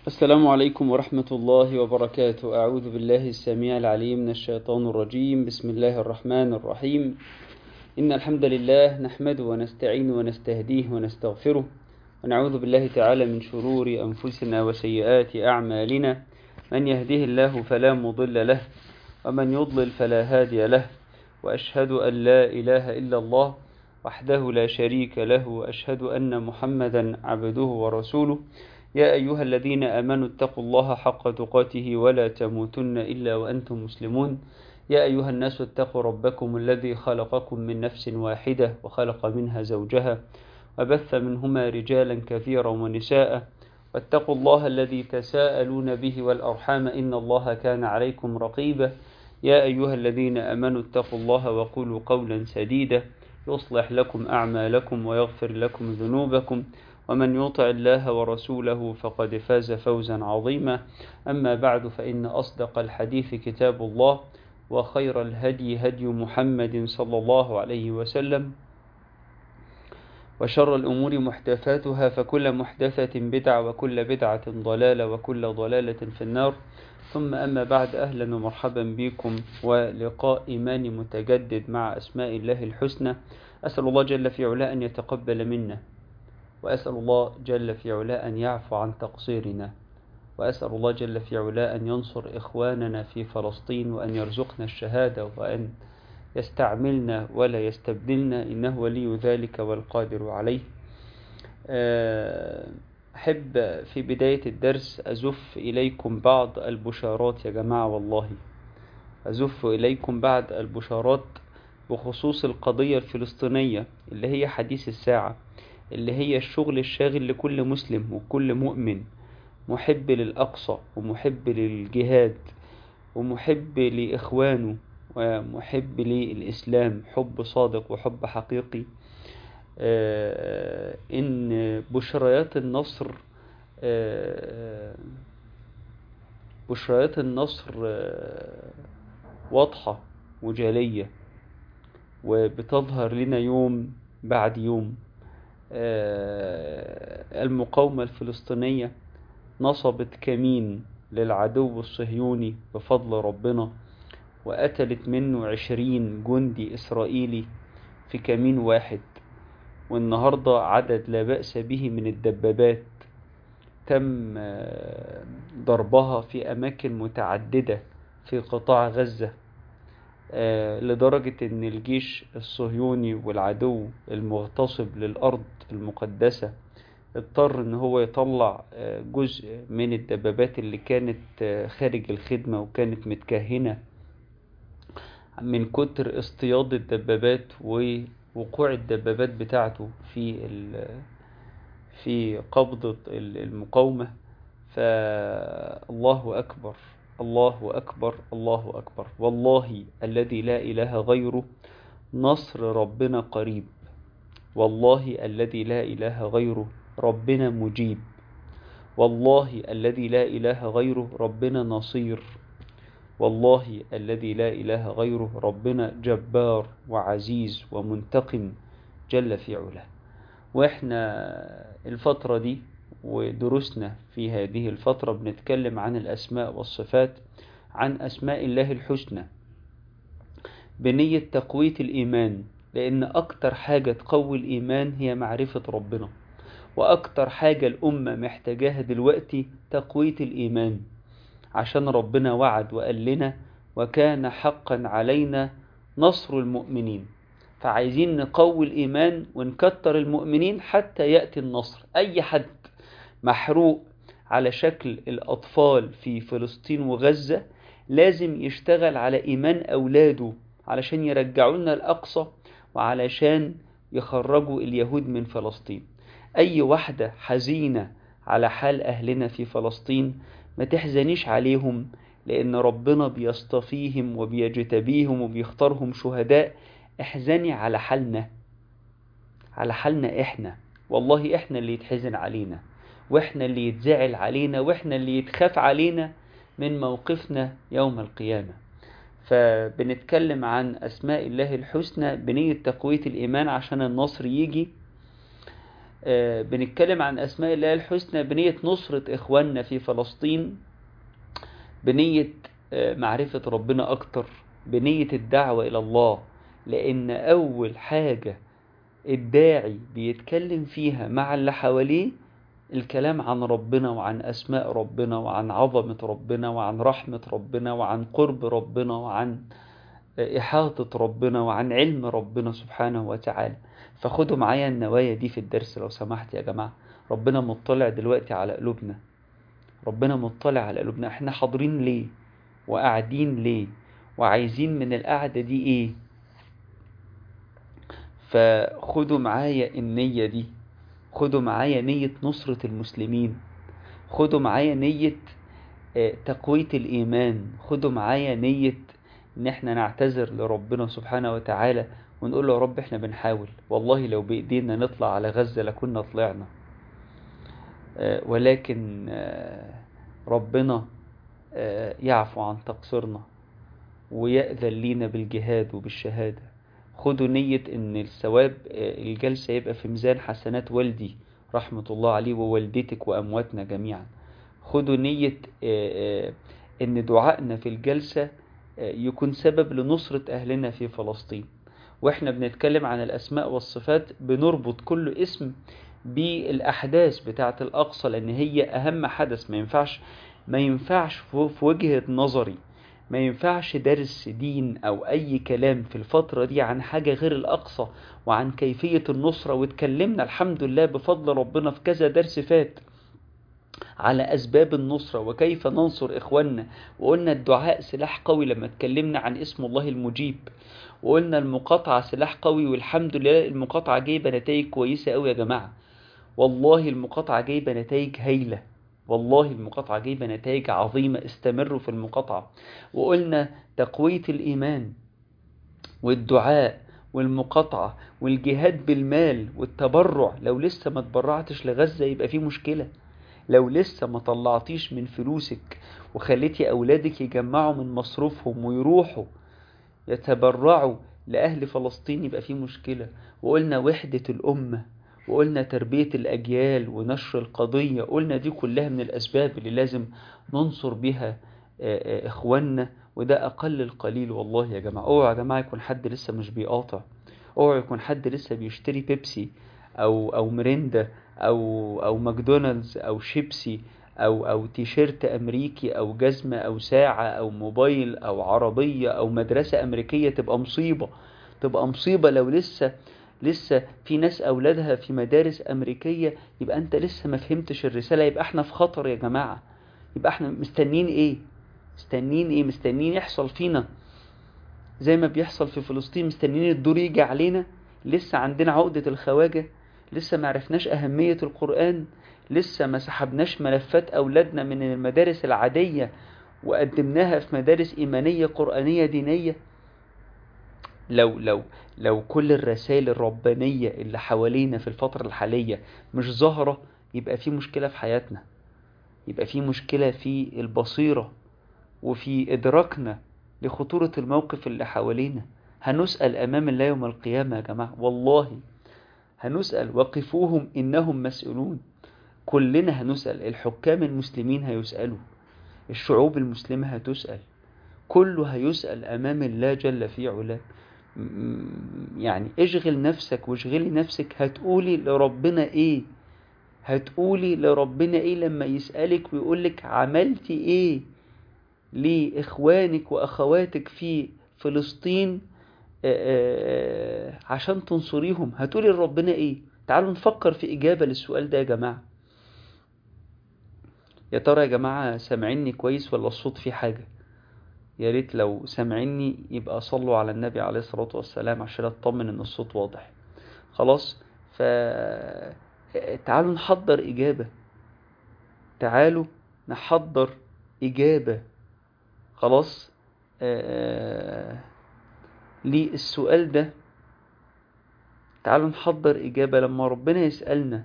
السلام عليكم ورحمة الله وبركاته أعوذ بالله السميع العليم من الشيطان الرجيم بسم الله الرحمن الرحيم إن الحمد لله نحمده ونستعين ونستهديه ونستغفره ونعوذ بالله تعالى من شرور أنفسنا وسيئات أعمالنا من يهده الله فلا مضل له ومن يضلل فلا هادي له وأشهد أن لا إله إلا الله وحده لا شريك له وأشهد أن محمدا عبده ورسوله يا أيها الذين آمنوا اتقوا الله حق تقاته ولا تموتن إلا وأنتم مسلمون يا أيها الناس اتقوا ربكم الذي خلقكم من نفس واحدة وخلق منها زوجها وبث منهما رجالا كثيرا ونساء واتقوا الله الذي تساءلون به والأرحام إن الله كان عليكم رقيبا يا أيها الذين آمنوا اتقوا الله وقولوا قولا سديدا يصلح لكم أعمالكم ويغفر لكم ذنوبكم ومن يطع الله ورسوله فقد فاز فوزا عظيما أما بعد فإن أصدق الحديث كتاب الله وخير الهدي هدي محمد صلى الله عليه وسلم وشر الأمور محدثاتها فكل محدثة بدعة وكل بدعة ضلالة وكل ضلالة في النار ثم أما بعد أهلا ومرحبا بكم ولقاء إيماني متجدد مع أسماء الله الحسنى أسأل الله جل في علاه أن يتقبل منا وأسأل الله جل في علاه أن يعفو عن تقصيرنا وأسأل الله جل في علاه أن ينصر إخواننا في فلسطين وأن يرزقنا الشهادة وأن يستعملنا ولا يستبدلنا إنه ولي ذلك والقادر عليه أحب في بداية الدرس أزف إليكم بعض البشارات يا جماعة والله أزف إليكم بعض البشارات بخصوص القضية الفلسطينية اللي هي حديث الساعة اللي هي الشغل الشاغل لكل مسلم وكل مؤمن محب للأقصى ومحب للجهاد ومحب لإخوانه ومحب للإسلام حب صادق وحب حقيقي إن بشريات النصر بشريات النصر واضحة وجالية وبتظهر لنا يوم بعد يوم المقاومة الفلسطينية نصبت كمين للعدو الصهيوني بفضل ربنا وقتلت منه عشرين جندي إسرائيلي في كمين واحد والنهاردة عدد لا بأس به من الدبابات تم ضربها في أماكن متعددة في قطاع غزة لدرجة ان الجيش الصهيوني والعدو المغتصب للأرض المقدسة اضطر ان هو يطلع جزء من الدبابات اللي كانت خارج الخدمة وكانت متكهنة من كتر اصطياد الدبابات ووقوع الدبابات بتاعته في في قبضة المقاومة فالله أكبر الله أكبر الله أكبر والله الذي لا إله غيره نصر ربنا قريب والله الذي لا إله غيره ربنا مجيب والله الذي لا إله غيره ربنا نصير والله الذي لا إله غيره ربنا جبار وعزيز ومنتقم جل في علاه وإحنا الفترة دي ودروسنا في هذه الفترة بنتكلم عن الأسماء والصفات عن أسماء الله الحسنى بنية تقوية الإيمان لأن أكتر حاجة تقوي الإيمان هي معرفة ربنا وأكتر حاجة الأمة محتاجاها دلوقتي تقوية الإيمان عشان ربنا وعد وقال لنا وكان حقا علينا نصر المؤمنين فعايزين نقوي الإيمان ونكتر المؤمنين حتى يأتي النصر أي حد محروق على شكل الأطفال في فلسطين وغزة لازم يشتغل على إيمان أولاده علشان يرجعوا لنا الأقصى وعلشان يخرجوا اليهود من فلسطين أي واحدة حزينة على حال أهلنا في فلسطين ما تحزنيش عليهم لأن ربنا بيصطفيهم وبيجتبيهم وبيختارهم شهداء احزني على حالنا على حالنا احنا والله احنا اللي يتحزن علينا واحنا اللي يتزعل علينا واحنا اللي يتخاف علينا من موقفنا يوم القيامة فبنتكلم عن أسماء الله الحسنى بنية تقوية الإيمان عشان النصر يجي آه، بنتكلم عن أسماء الله الحسنى بنية نصرة إخواننا في فلسطين بنية آه، معرفة ربنا أكتر بنية الدعوة إلى الله لأن أول حاجة الداعي بيتكلم فيها مع اللي حواليه الكلام عن ربنا وعن أسماء ربنا وعن عظمة ربنا وعن رحمة ربنا وعن قرب ربنا وعن إحاطة ربنا وعن علم ربنا سبحانه وتعالى فخدوا معايا النوايا دي في الدرس لو سمحت يا جماعة ربنا مطلع دلوقتي على قلوبنا ربنا مطلع على قلوبنا احنا حاضرين ليه وقاعدين ليه وعايزين من القعدة دي ايه فخدوا معايا النية دي خدوا معايا نية نصرة المسلمين خدوا معايا نية آه، تقوية الإيمان خدوا معايا نية إن احنا نعتذر لربنا سبحانه وتعالى ونقول له يا رب احنا بنحاول والله لو بإيدينا نطلع على غزة لكنا طلعنا آه، ولكن آه، ربنا آه، يعفو عن تقصيرنا ويأذن لينا بالجهاد وبالشهادة خدوا نية ان الثواب آه، الجلسة يبقى في ميزان حسنات والدي رحمة الله عليه ووالدتك وأمواتنا جميعا خدوا نية آه، آه، ان دعائنا في الجلسة آه، يكون سبب لنصرة أهلنا في فلسطين واحنا بنتكلم عن الأسماء والصفات بنربط كل اسم بالأحداث بتاعة الأقصى لأن هي أهم حدث ما ينفعش ما ينفعش في في وجهة نظري ما ينفعش درس دين أو أي كلام في الفترة دي عن حاجة غير الأقصى وعن كيفية النصرة واتكلمنا الحمد لله بفضل ربنا في كذا درس فات على أسباب النصرة وكيف ننصر إخواننا وقلنا الدعاء سلاح قوي لما اتكلمنا عن اسم الله المجيب وقلنا المقاطعة سلاح قوي والحمد لله المقاطعة جايبة نتائج كويسة قوي يا جماعة والله المقاطعة جايبة نتائج هايلة والله المقاطعة جايبة نتائج عظيمة استمروا في المقاطعة وقلنا تقوية الإيمان والدعاء والمقاطعة والجهاد بالمال والتبرع لو لسه ما تبرعتش لغزة يبقى في مشكلة لو لسه ما طلعتيش من فلوسك وخليتي أولادك يجمعوا من مصروفهم ويروحوا يتبرعوا لأهل فلسطين يبقى في مشكلة وقلنا وحدة الأمة وقلنا تربية الأجيال ونشر القضية قلنا دي كلها من الأسباب اللي لازم ننصر بها آه، آه، إخواننا وده أقل القليل والله يا جماعة اوعوا يا جماعة يكون حد لسه مش بيقاطع اوعوا يكون حد لسه بيشتري بيبسي أو أو مريندا أو أو ماكدونالدز أو شيبسي أو أو تيشيرت أمريكي أو جزمة أو ساعة أو موبايل أو عربية أو مدرسة أمريكية تبقى مصيبة تبقى مصيبة لو لسه لسه في ناس أولادها في مدارس أمريكية يبقى أنت لسه ما فهمتش الرسالة يبقى احنا في خطر يا جماعة يبقى احنا مستنين ايه مستنين ايه مستنين يحصل فينا زي ما بيحصل في فلسطين مستنين الدور يجي علينا لسه عندنا عقدة الخواجة لسه ما عرفناش أهمية القرآن لسه ما سحبناش ملفات أولادنا من المدارس العادية وقدمناها في مدارس إيمانية قرآنية دينية لو لو لو كل الرسائل الربانية اللي حوالينا في الفترة الحالية مش ظاهرة يبقى في مشكلة في حياتنا يبقى في مشكلة في البصيرة وفي إدراكنا لخطورة الموقف اللي حوالينا هنسأل أمام الله يوم القيامة يا جماعة والله هنسأل وقفوهم إنهم مسؤولون كلنا هنسأل الحكام المسلمين هيسألوا الشعوب المسلمة هتسأل كله هيسأل أمام الله جل في علاه م- يعني اشغل نفسك واشغلي نفسك هتقولي لربنا ايه هتقولي لربنا ايه لما يسألك ويقولك عملتي ايه لإخوانك وأخواتك في فلسطين آه، آه، عشان تنصريهم هتقولي لربنا ايه تعالوا نفكر في إجابة للسؤال ده يا جماعة يا ترى يا جماعة سامعيني كويس ولا الصوت فيه حاجة يا ريت لو سامعيني يبقى صلوا على النبي عليه الصلاة والسلام عشان اطمن ان الصوت واضح خلاص ف تعالوا نحضر إجابة تعالوا نحضر إجابة خلاص آه... للسؤال ده تعالوا نحضر إجابة لما ربنا يسألنا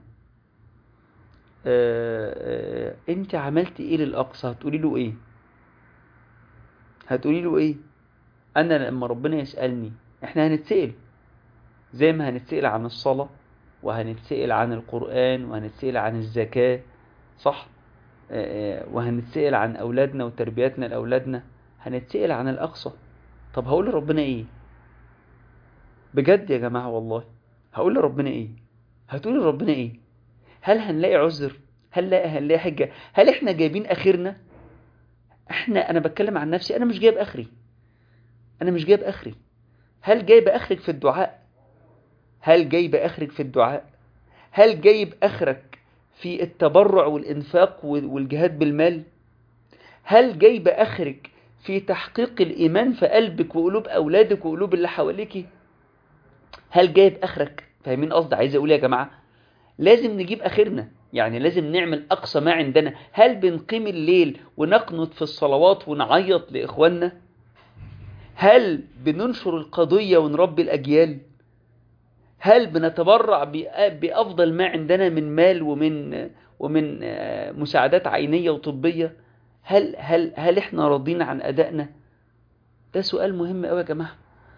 آه... آه... انت عملت ايه للأقصى هتقولي له ايه هتقولي له ايه انا لما ربنا يسألني احنا هنتسأل زي ما هنتسأل عن الصلاة وهنتسأل عن القرآن وهنتسأل عن الزكاة صح وهنتسأل عن أولادنا وتربيتنا لأولادنا هنتسأل عن الأقصى طب هقول لربنا إيه بجد يا جماعة والله هقول لربنا إيه هتقول لربنا إيه هل هنلاقي عذر هل هنلاقي حجة هل إحنا جايبين آخرنا إحنا أنا بتكلم عن نفسي أنا مش جايب آخري أنا مش جايب آخري هل جايب آخرك في الدعاء هل جايب آخرك في الدعاء هل جايب آخرك في التبرع والإنفاق والجهاد بالمال هل جايب آخرك في تحقيق الإيمان في قلبك وقلوب أولادك وقلوب اللي حواليك هل جايب آخرك فاهمين قصدي عايز أقول يا جماعة لازم نجيب آخرنا يعني لازم نعمل أقصى ما عندنا هل بنقيم الليل ونقنط في الصلوات ونعيط لإخواننا هل بننشر القضية ونربي الأجيال هل بنتبرع بأفضل ما عندنا من مال ومن ومن مساعدات عينية وطبية هل هل هل احنا راضين عن أدائنا ده سؤال مهم قوي يا جماعة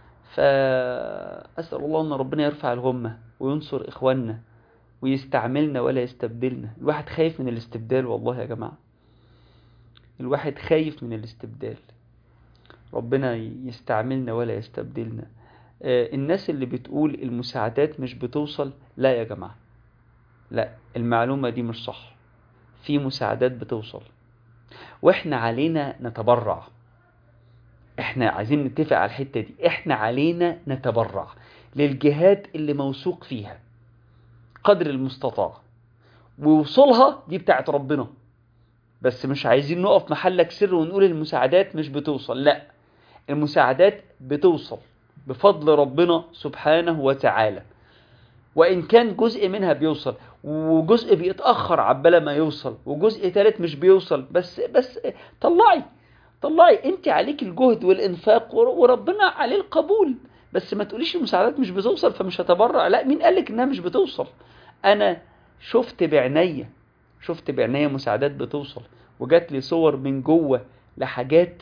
فأسأل الله أن ربنا يرفع الغمة وينصر إخواننا ويستعملنا ولا يستبدلنا الواحد خايف من الاستبدال والله يا جماعة الواحد خايف من الاستبدال ربنا يستعملنا ولا يستبدلنا الناس اللي بتقول المساعدات مش بتوصل لا يا جماعة لا المعلومة دي مش صح في مساعدات بتوصل واحنا علينا نتبرع احنا عايزين نتفق على الحتة دي احنا علينا نتبرع للجهات اللي موثوق فيها قدر المستطاع ووصولها دي بتاعت ربنا بس مش عايزين نقف محلك سر ونقول المساعدات مش بتوصل لا المساعدات بتوصل بفضل ربنا سبحانه وتعالى وإن كان جزء منها بيوصل وجزء بيتأخر عبال ما يوصل وجزء ثالث مش بيوصل بس بس طلعي طلعي انت عليك الجهد والإنفاق وربنا عليه القبول بس ما تقوليش المساعدات مش بتوصل فمش هتبرع لا مين قالك انها مش بتوصل انا شفت بعينيا شفت بعينيا مساعدات بتوصل وجات لي صور من جوه لحاجات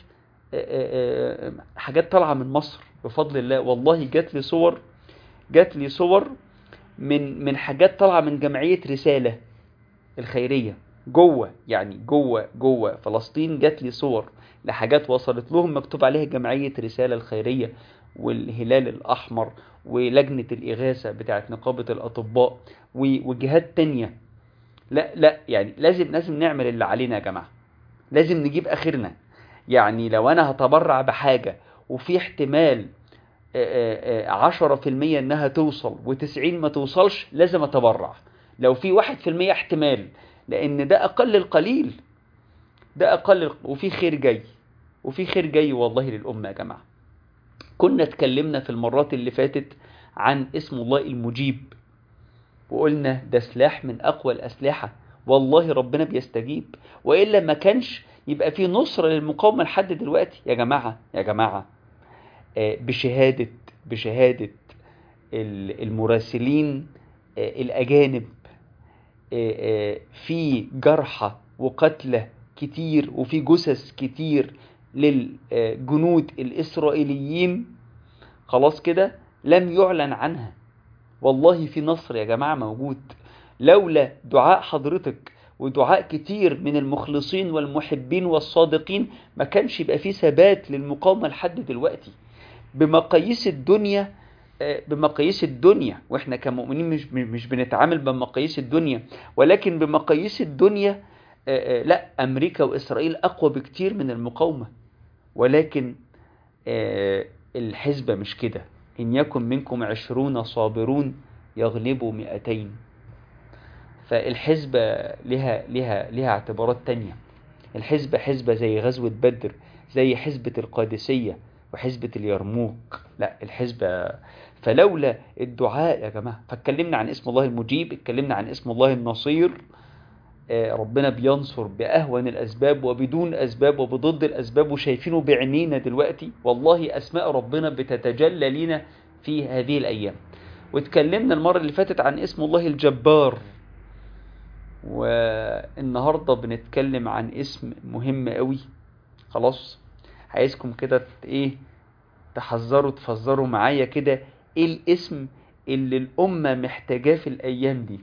حاجات طالعه من مصر بفضل الله والله جات لي صور جات لي صور من من حاجات طالعه من جمعيه رساله الخيريه جوه يعني جوه جوه فلسطين جات لي صور لحاجات وصلت لهم مكتوب عليها جمعيه رساله الخيريه والهلال الأحمر ولجنة الإغاثة بتاعت نقابة الأطباء وجهات تانية لا لا يعني لازم لازم نعمل اللي علينا يا جماعة لازم نجيب آخرنا يعني لو أنا هتبرع بحاجة وفي احتمال عشرة في المية إنها توصل وتسعين ما توصلش لازم أتبرع لو في واحد في المية احتمال لأن ده أقل القليل ده أقل وفي خير جاي وفي خير جاي والله للأمة يا جماعة كنا اتكلمنا في المرات اللي فاتت عن اسم الله المجيب وقلنا ده سلاح من أقوى الأسلحة والله ربنا بيستجيب وإلا ما كانش يبقى في نصرة للمقاومة لحد دلوقتي يا جماعة يا جماعة بشهادة بشهادة المراسلين الأجانب في جرحى وقتلى كتير وفي جثث كتير للجنود الإسرائيليين خلاص كده لم يعلن عنها والله في نصر يا جماعة موجود لولا دعاء حضرتك ودعاء كتير من المخلصين والمحبين والصادقين ما كانش يبقى فيه ثبات للمقاومة لحد دلوقتي بمقاييس الدنيا بمقاييس الدنيا واحنا كمؤمنين مش مش بنتعامل بمقاييس الدنيا ولكن بمقاييس الدنيا لا امريكا واسرائيل اقوى بكتير من المقاومه ولكن الحسبه مش كده ان يكن منكم عشرون صابرون يغلبوا مئتين فالحسبه لها لها لها اعتبارات تانية الحسبه حسبه زي غزوه بدر زي حسبه القادسيه وحسبة اليرموك لا الحسبة فلولا الدعاء يا جماعة فاتكلمنا عن اسم الله المجيب اتكلمنا عن اسم الله النصير ربنا بينصر بأهون الأسباب وبدون أسباب وبضد الأسباب وشايفينه بعينينا دلوقتي والله أسماء ربنا بتتجلى لنا في هذه الأيام واتكلمنا المرة اللي فاتت عن اسم الله الجبار والنهاردة بنتكلم عن اسم مهم قوي خلاص عايزكم كده ايه تحذروا تفزروا معايا كده ايه الاسم اللي الأمة محتاجاه في الأيام دي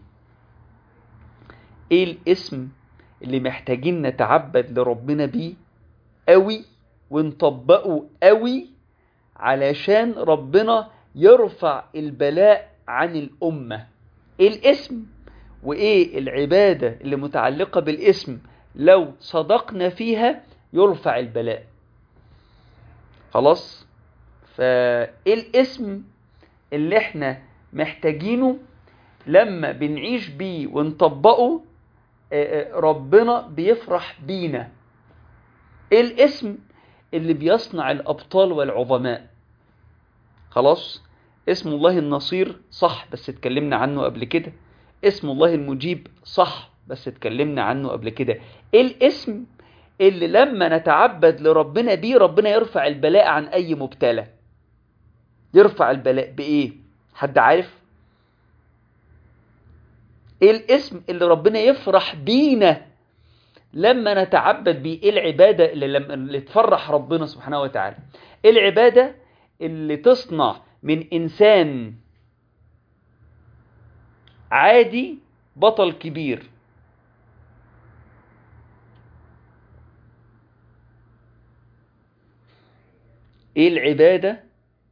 ايه الاسم اللي محتاجين نتعبد لربنا بيه قوي ونطبقه قوي علشان ربنا يرفع البلاء عن الأمة ايه الاسم وايه العبادة اللي متعلقة بالاسم لو صدقنا فيها يرفع البلاء خلاص فايه الاسم اللي احنا محتاجينه لما بنعيش بيه ونطبقه ربنا بيفرح بينا ايه الاسم اللي بيصنع الابطال والعظماء خلاص اسم الله النصير صح بس اتكلمنا عنه قبل كده اسم الله المجيب صح بس اتكلمنا عنه قبل كده ايه الاسم اللي لما نتعبد لربنا بيه ربنا يرفع البلاء عن اي مبتلى يرفع البلاء بايه حد عارف ايه الاسم اللي ربنا يفرح بينا لما نتعبد بيه ايه العبادة اللي, لما اللي تفرح ربنا سبحانه وتعالى ايه العبادة اللي تصنع من انسان عادي بطل كبير ايه العبادة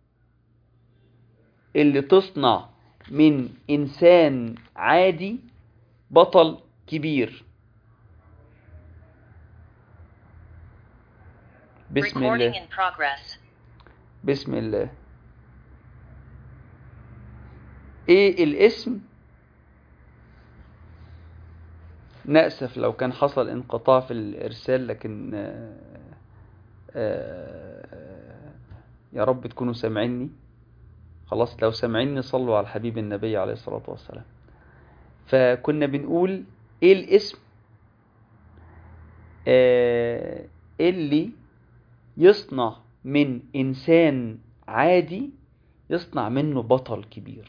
اللي تصنع من انسان عادي بطل كبير بسم Recording الله in progress. بسم الله ايه الاسم نأسف لو كان حصل انقطاع في الإرسال لكن آه، آه، يا رب تكونوا سامعيني خلاص لو سامعيني صلوا على الحبيب النبي عليه الصلاة والسلام فكنا بنقول ايه الاسم آه، اللي يصنع من إنسان عادي يصنع منه بطل كبير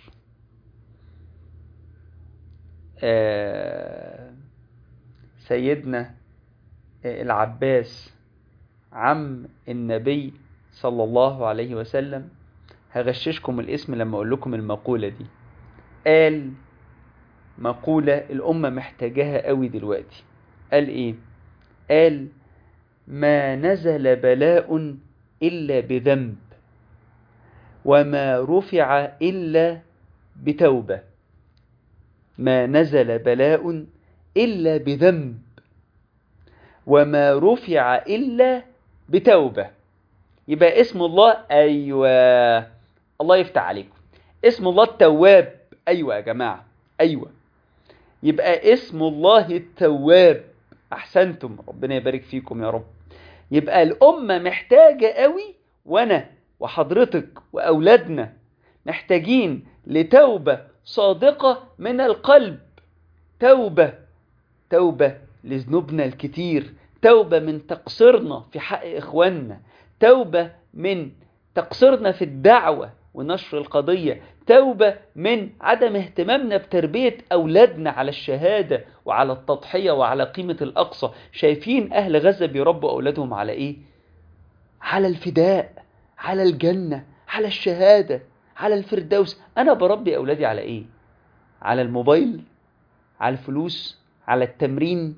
آه، سيدنا آه، العباس عم النبي صلى الله عليه وسلم هغششكم الاسم لما اقول لكم المقولة دي قال مقولة الأمة محتاجاها قوي دلوقتي قال ايه قال ما نزل بلاء إلا بذنب وما رفع إلا بتوبة ما نزل بلاء إلا بذنب وما رفع إلا بتوبة يبقى اسم الله أيوة الله يفتح عليكم اسم الله التواب أيوة يا جماعة أيوة يبقى اسم الله التواب أحسنتم ربنا يبارك فيكم يا رب يبقى الأمة محتاجة قوي وأنا وحضرتك وأولادنا محتاجين لتوبة صادقة من القلب توبة توبة لذنوبنا الكتير توبة من تقصيرنا في حق إخواننا توبة من تقصيرنا في الدعوة ونشر القضية توبة من عدم اهتمامنا بتربية أولادنا على الشهادة وعلى التضحية وعلى قيمة الأقصى شايفين أهل غزة بيربوا أولادهم على إيه؟ على الفداء على الجنة على الشهادة على الفردوس أنا بربي أولادي على إيه؟ على الموبايل على الفلوس على التمرين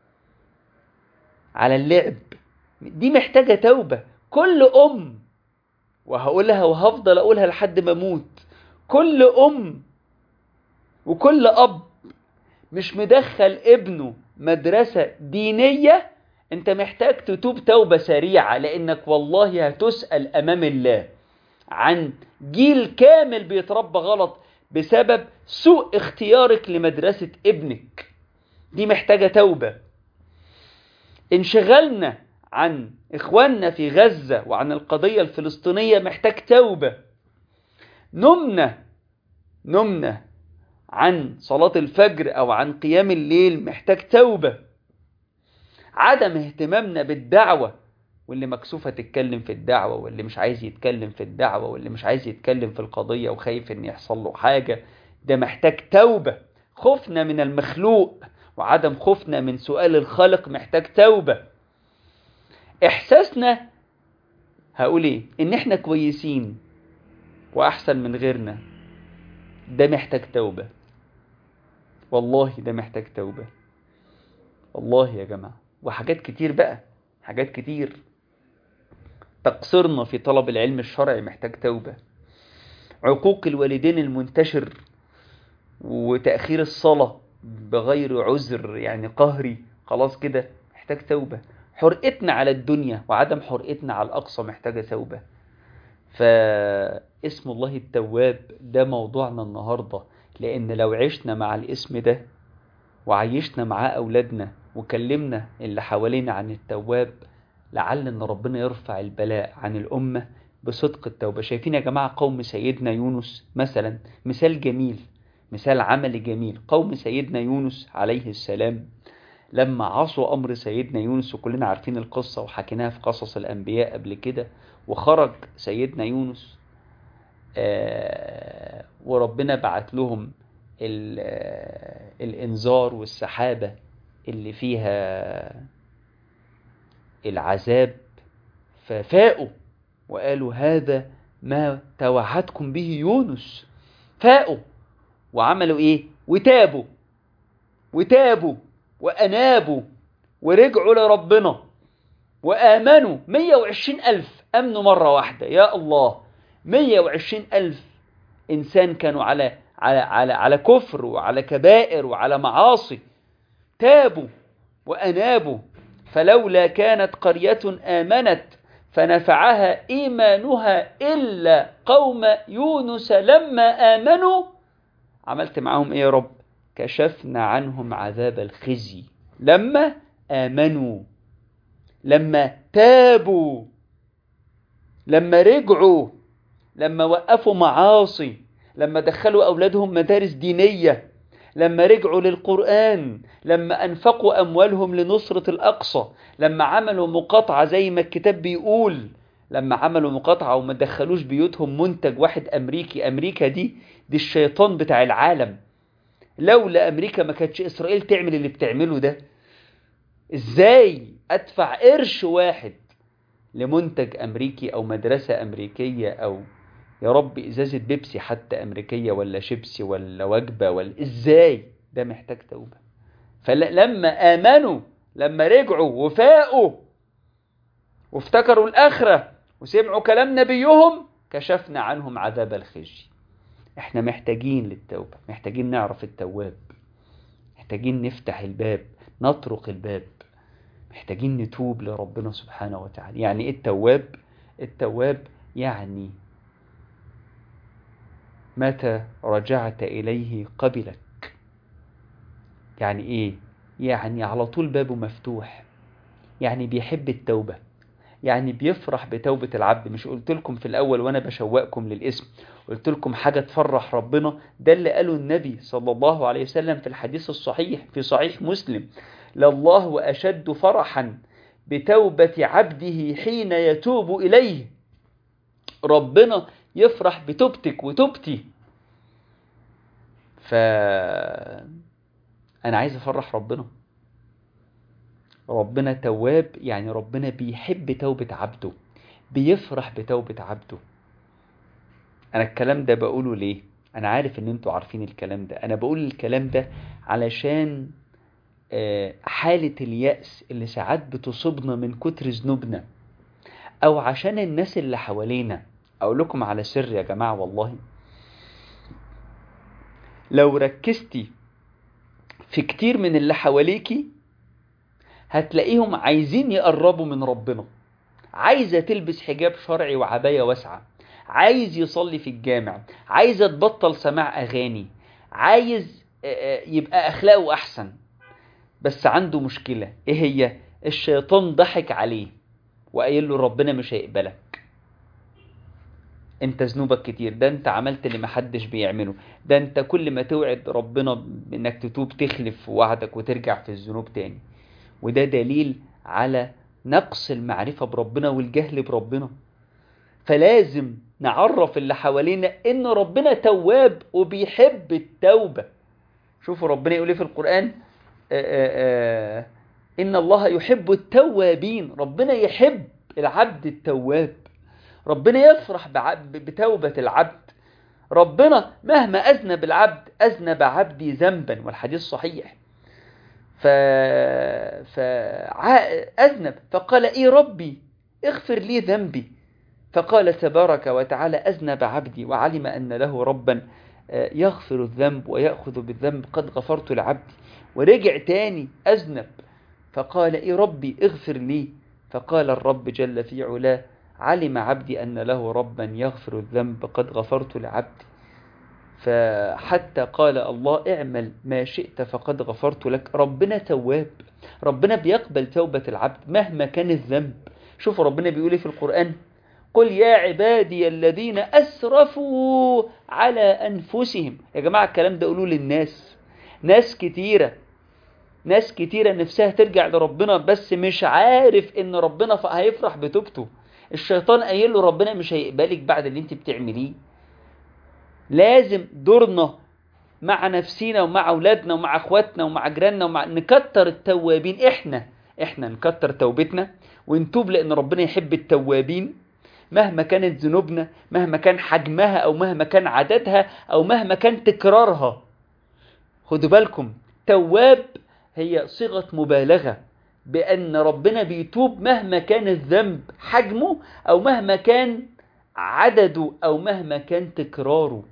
على اللعب دي محتاجة توبة كل أم وهقولها وهفضل أقولها لحد ما أموت كل أم وكل أب مش مدخل ابنه مدرسة دينية انت محتاج تتوب توبة سريعة لانك والله هتسأل امام الله عن جيل كامل بيتربى غلط بسبب سوء اختيارك لمدرسة ابنك دي محتاجة توبة انشغلنا عن اخواننا في غزة وعن القضية الفلسطينية محتاج توبة نمنا نمنا عن صلاة الفجر او عن قيام الليل محتاج توبة عدم اهتمامنا بالدعوة واللي مكسوفة تتكلم في الدعوة واللي مش عايز يتكلم في الدعوة واللي مش عايز يتكلم في القضية وخايف ان يحصل له حاجة ده محتاج توبة خوفنا من المخلوق وعدم خوفنا من سؤال الخالق محتاج توبة احساسنا هقول ايه ان احنا كويسين واحسن من غيرنا ده محتاج توبة والله ده محتاج توبة والله يا جماعة وحاجات كتير بقى حاجات كتير تقصيرنا في طلب العلم الشرعي محتاج توبة عقوق الوالدين المنتشر وتأخير الصلاة بغير عذر يعني قهري خلاص كده محتاج توبة حرقتنا على الدنيا وعدم حرقتنا على الأقصى محتاجة توبة فاسم الله التواب ده موضوعنا النهاردة لأن لو عشنا مع الاسم ده وعيشنا معاه أولادنا وكلمنا اللي حوالينا عن التواب لعل ان ربنا يرفع البلاء عن الأمة بصدق التوبة شايفين يا جماعة قوم سيدنا يونس مثلا مثال جميل مثال عملي جميل قوم سيدنا يونس عليه السلام لما عصوا أمر سيدنا يونس وكلنا عارفين القصة وحكيناها في قصص الأنبياء قبل كده وخرج سيدنا يونس آه وربنا بعت لهم الإنذار والسحابة اللي فيها العذاب ففاقوا وقالوا هذا ما توعدكم به يونس فاقوا وعملوا ايه وتابوا وتابوا وأنابوا ورجعوا لربنا وآمنوا 120 ألف أمنوا مرة واحدة يا الله 120 ألف إنسان كانوا على على على على كفر وعلى كبائر وعلى معاصي تابوا وأنابوا فلولا كانت قرية آمنت فنفعها إيمانها إلا قوم يونس لما آمنوا عملت معهم إيه يا رب كشفنا عنهم عذاب الخزي لما آمنوا لما تابوا لما رجعوا لما وقفوا معاصي لما دخلوا أولادهم مدارس دينية لما رجعوا للقرآن لما أنفقوا أموالهم لنصرة الأقصى لما عملوا مقاطعة زي ما الكتاب بيقول لما عملوا مقاطعة وما دخلوش بيوتهم منتج واحد أمريكي أمريكا دي دي الشيطان بتاع العالم لولا أمريكا ما كانتش إسرائيل تعمل اللي بتعمله ده إزاي أدفع قرش واحد لمنتج أمريكي أو مدرسة أمريكية أو يا رب إزازة بيبسي حتى أمريكية ولا شيبسي ولا وجبة ولا إزاي ده محتاج توبة فلما آمنوا لما رجعوا وفاقوا وافتكروا الآخرة وسمعوا كلام نبيهم كشفنا عنهم عذاب الخزي احنا محتاجين للتوبة محتاجين نعرف التواب محتاجين نفتح الباب نطرق الباب محتاجين نتوب لربنا سبحانه وتعالى يعني ايه التواب التواب يعني متى رجعت إليه قبلك يعني إيه؟ يعني على طول بابه مفتوح يعني بيحب التوبة يعني بيفرح بتوبة العبد مش قلت لكم في الأول وأنا بشوقكم للاسم قلت لكم حاجة تفرح ربنا ده اللي قاله النبي صلى الله عليه وسلم في الحديث الصحيح في صحيح مسلم لله أشد فرحا بتوبة عبده حين يتوب إليه ربنا يفرح بتوبتك وتوبتي ف انا عايز افرح ربنا ربنا تواب يعني ربنا بيحب توبة عبده بيفرح بتوبة عبده انا الكلام ده بقوله ليه انا عارف ان انتوا عارفين الكلام ده انا بقول الكلام ده علشان حالة اليأس اللي ساعات بتصيبنا من كتر ذنوبنا او عشان الناس اللي حوالينا اقول لكم على سر يا جماعة والله لو ركزتي في كتير من اللي حواليكي هتلاقيهم عايزين يقربوا من ربنا عايزة تلبس حجاب شرعي وعباية واسعة عايز يصلي في الجامع عايزة تبطل سماع أغاني عايز يبقى أخلاقه أحسن بس عنده مشكلة إيه هي الشيطان ضحك عليه وقايل له ربنا مش هيقبلك انت ذنوبك كتير ده انت عملت اللي محدش بيعمله ده انت كل ما توعد ربنا انك تتوب تخلف في وعدك وترجع في الذنوب تاني وده دليل على نقص المعرفة بربنا والجهل بربنا فلازم نعرف اللي حوالينا ان ربنا تواب وبيحب التوبة شوفوا ربنا يقول في القرآن آآ آآ ان الله يحب التوابين ربنا يحب العبد التواب ربنا يفرح بتوبة العبد ربنا مهما أذنب العبد أذنب عبدي ذنبا والحديث صحيح ف... فأذنب فقال إيه ربي اغفر لي ذنبي فقال تبارك وتعالى أذنب عبدي وعلم أن له ربا يغفر الذنب ويأخذ بالذنب قد غفرت لعبدي ورجع تاني أذنب فقال إيه ربي اغفر لي فقال الرب جل في علاه علم عبدي أن له ربا يغفر الذنب قد غفرت لعبدي فحتى قال الله اعمل ما شئت فقد غفرت لك ربنا تواب ربنا بيقبل توبة العبد مهما كان الذنب شوفوا ربنا بيقول في القرآن قل يا عبادي الذين أسرفوا على أنفسهم يا جماعة الكلام ده قولوا للناس ناس كتيرة ناس كتيرة نفسها ترجع لربنا بس مش عارف ان ربنا هيفرح بتوبته الشيطان قايل له ربنا مش هيقبلك بعد اللي انت بتعمليه لازم دورنا مع نفسينا ومع اولادنا ومع اخواتنا ومع جيراننا ومع نكتر التوابين احنا احنا نكتر توبتنا ونتوب لان ربنا يحب التوابين مهما كانت ذنوبنا مهما كان حجمها او مهما كان عددها او مهما كان تكرارها خدوا بالكم تواب هي صيغة مبالغة بأن ربنا بيتوب مهما كان الذنب حجمه أو مهما كان عدده أو مهما كان تكراره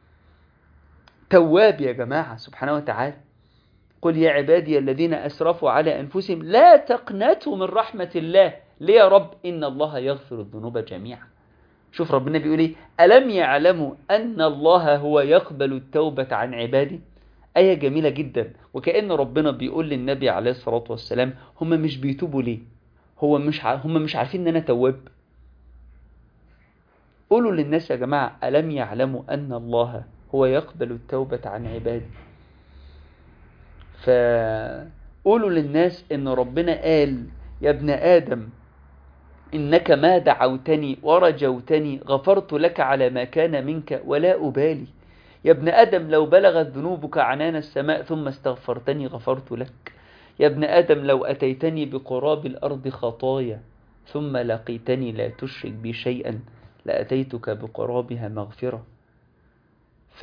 تواب يا جماعة سبحانه وتعالى قل يا عبادي الذين أسرفوا على أنفسهم لا تقنطوا من رحمة الله ليه يا رب إن الله يغفر الذنوب جميعا شوف ربنا بيقول ايه ألم يعلموا أن الله هو يقبل التوبة عن عباده آية جميلة جدا وكأن ربنا بيقول للنبي عليه الصلاة والسلام هم مش بيتوبوا ليه هو مش ع... هم مش عارفين ان انا تواب قولوا للناس يا جماعة ألم يعلموا أن الله هو يقبل التوبة عن عباده فقولوا للناس ان ربنا قال يا ابن آدم إنك ما دعوتني ورجوتني غفرت لك على ما كان منك ولا أبالي يا ابن آدم لو بلغت ذنوبك عنان السماء ثم استغفرتني غفرت لك يا ابن آدم لو أتيتني بقراب الأرض خطايا ثم لقيتني لا تشرك بي شيئا لأتيتك بقرابها مغفرة ف...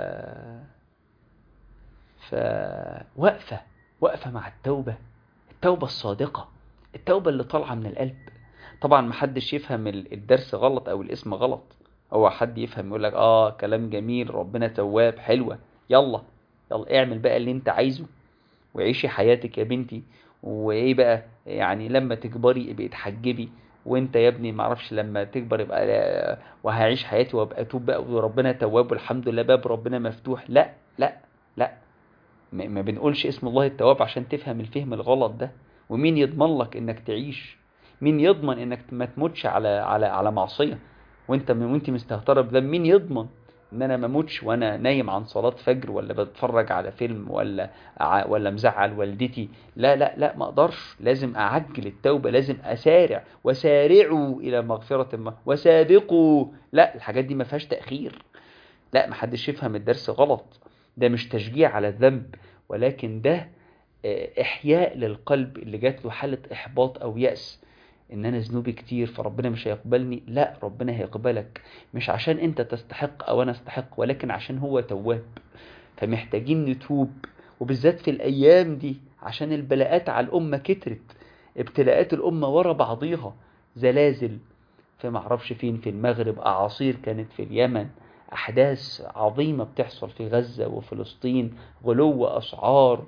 ف... وقفة وقفة مع التوبة التوبة الصادقة التوبة اللي طالعة من القلب طبعا محدش يفهم الدرس غلط أو الاسم غلط هو حد يفهم يقول لك اه كلام جميل ربنا تواب حلوة يلا يلا اعمل بقى اللي انت عايزه وعيشي حياتك يا بنتي وايه بقى يعني لما تكبري ابقي اتحجبي وانت يا ابني معرفش لما تكبر يبقى وهعيش حياتي وابقى اتوب بقى وربنا تواب والحمد لله باب ربنا مفتوح لا لا لا ما بنقولش اسم الله التواب عشان تفهم الفهم الغلط ده ومين يضمن لك انك تعيش مين يضمن انك ما تموتش على على على معصيه وانت وانت مستهتره بذنب مين يضمن ان انا ما اموتش وانا نايم عن صلاه فجر ولا بتفرج على فيلم ولا ولا مزعل والدتي لا لا لا ما اقدرش لازم اعجل التوبه لازم اسارع وسارعوا الى مغفره ما وسابقوا لا الحاجات دي ما فيهاش تاخير لا ما حدش يفهم الدرس غلط ده مش تشجيع على الذنب ولكن ده احياء للقلب اللي جات له حاله احباط او ياس ان انا ذنوبي كتير فربنا مش هيقبلني لا ربنا هيقبلك مش عشان انت تستحق او انا استحق ولكن عشان هو تواب فمحتاجين نتوب وبالذات في الايام دي عشان البلاءات على الامه كترت ابتلاءات الامه ورا بعضيها زلازل في معرفش فين في المغرب اعاصير كانت في اليمن احداث عظيمه بتحصل في غزه وفلسطين غلو اسعار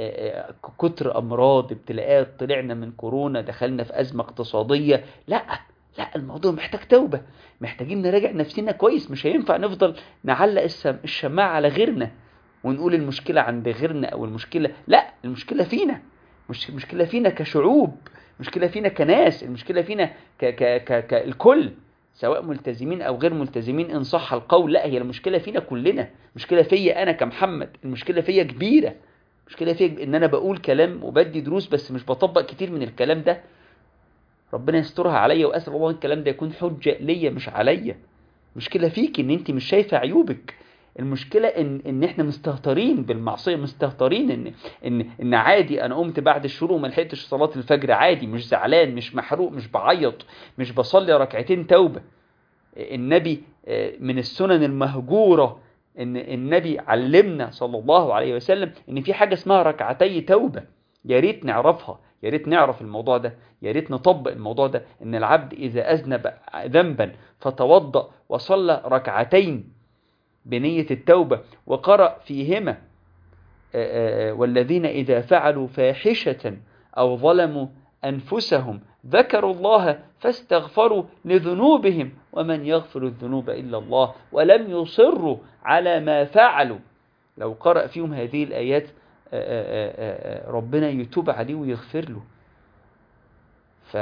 كتر امراض ابتلاءات طلعنا من كورونا دخلنا في ازمه اقتصاديه لا لا الموضوع محتاج توبه محتاجين نراجع نفسنا كويس مش هينفع نفضل نعلق الشماعه على غيرنا ونقول المشكله عند غيرنا او المشكله لا المشكله فينا مش المشكله فينا كشعوب المشكله فينا كناس المشكله فينا ك ك ك كالكل سواء ملتزمين او غير ملتزمين ان صح القول لا هي المشكله فينا كلنا المشكله فيا انا كمحمد المشكله فيا كبيره مشكلة فيك ان انا بقول كلام وبدي دروس بس مش بطبق كتير من الكلام ده ربنا يسترها عليا واسال الله الكلام ده يكون حجة ليا مش عليا مشكلة فيك ان انت مش شايفة عيوبك المشكلة ان ان احنا مستهترين بالمعصية مستهترين ان ان ان عادي انا قمت بعد الشروق وما لحقتش صلاة الفجر عادي مش زعلان مش محروق مش بعيط مش بصلي ركعتين توبة النبي من السنن المهجورة ان النبي علمنا صلى الله عليه وسلم ان في حاجة اسمها ركعتي توبة يا ريت نعرفها يا ريت نعرف الموضوع ده يا ريت نطبق الموضوع ده ان العبد اذا اذنب ذنبا فتوضأ وصلى ركعتين بنية التوبة وقرأ فيهما والذين إذا فعلوا فاحشة أو ظلموا أنفسهم ذكروا الله فاستغفروا لذنوبهم ومن يغفر الذنوب إلا الله ولم يصروا على ما فعلوا لو قرأ فيهم هذه الآيات ربنا يتوب عليه ويغفر له ف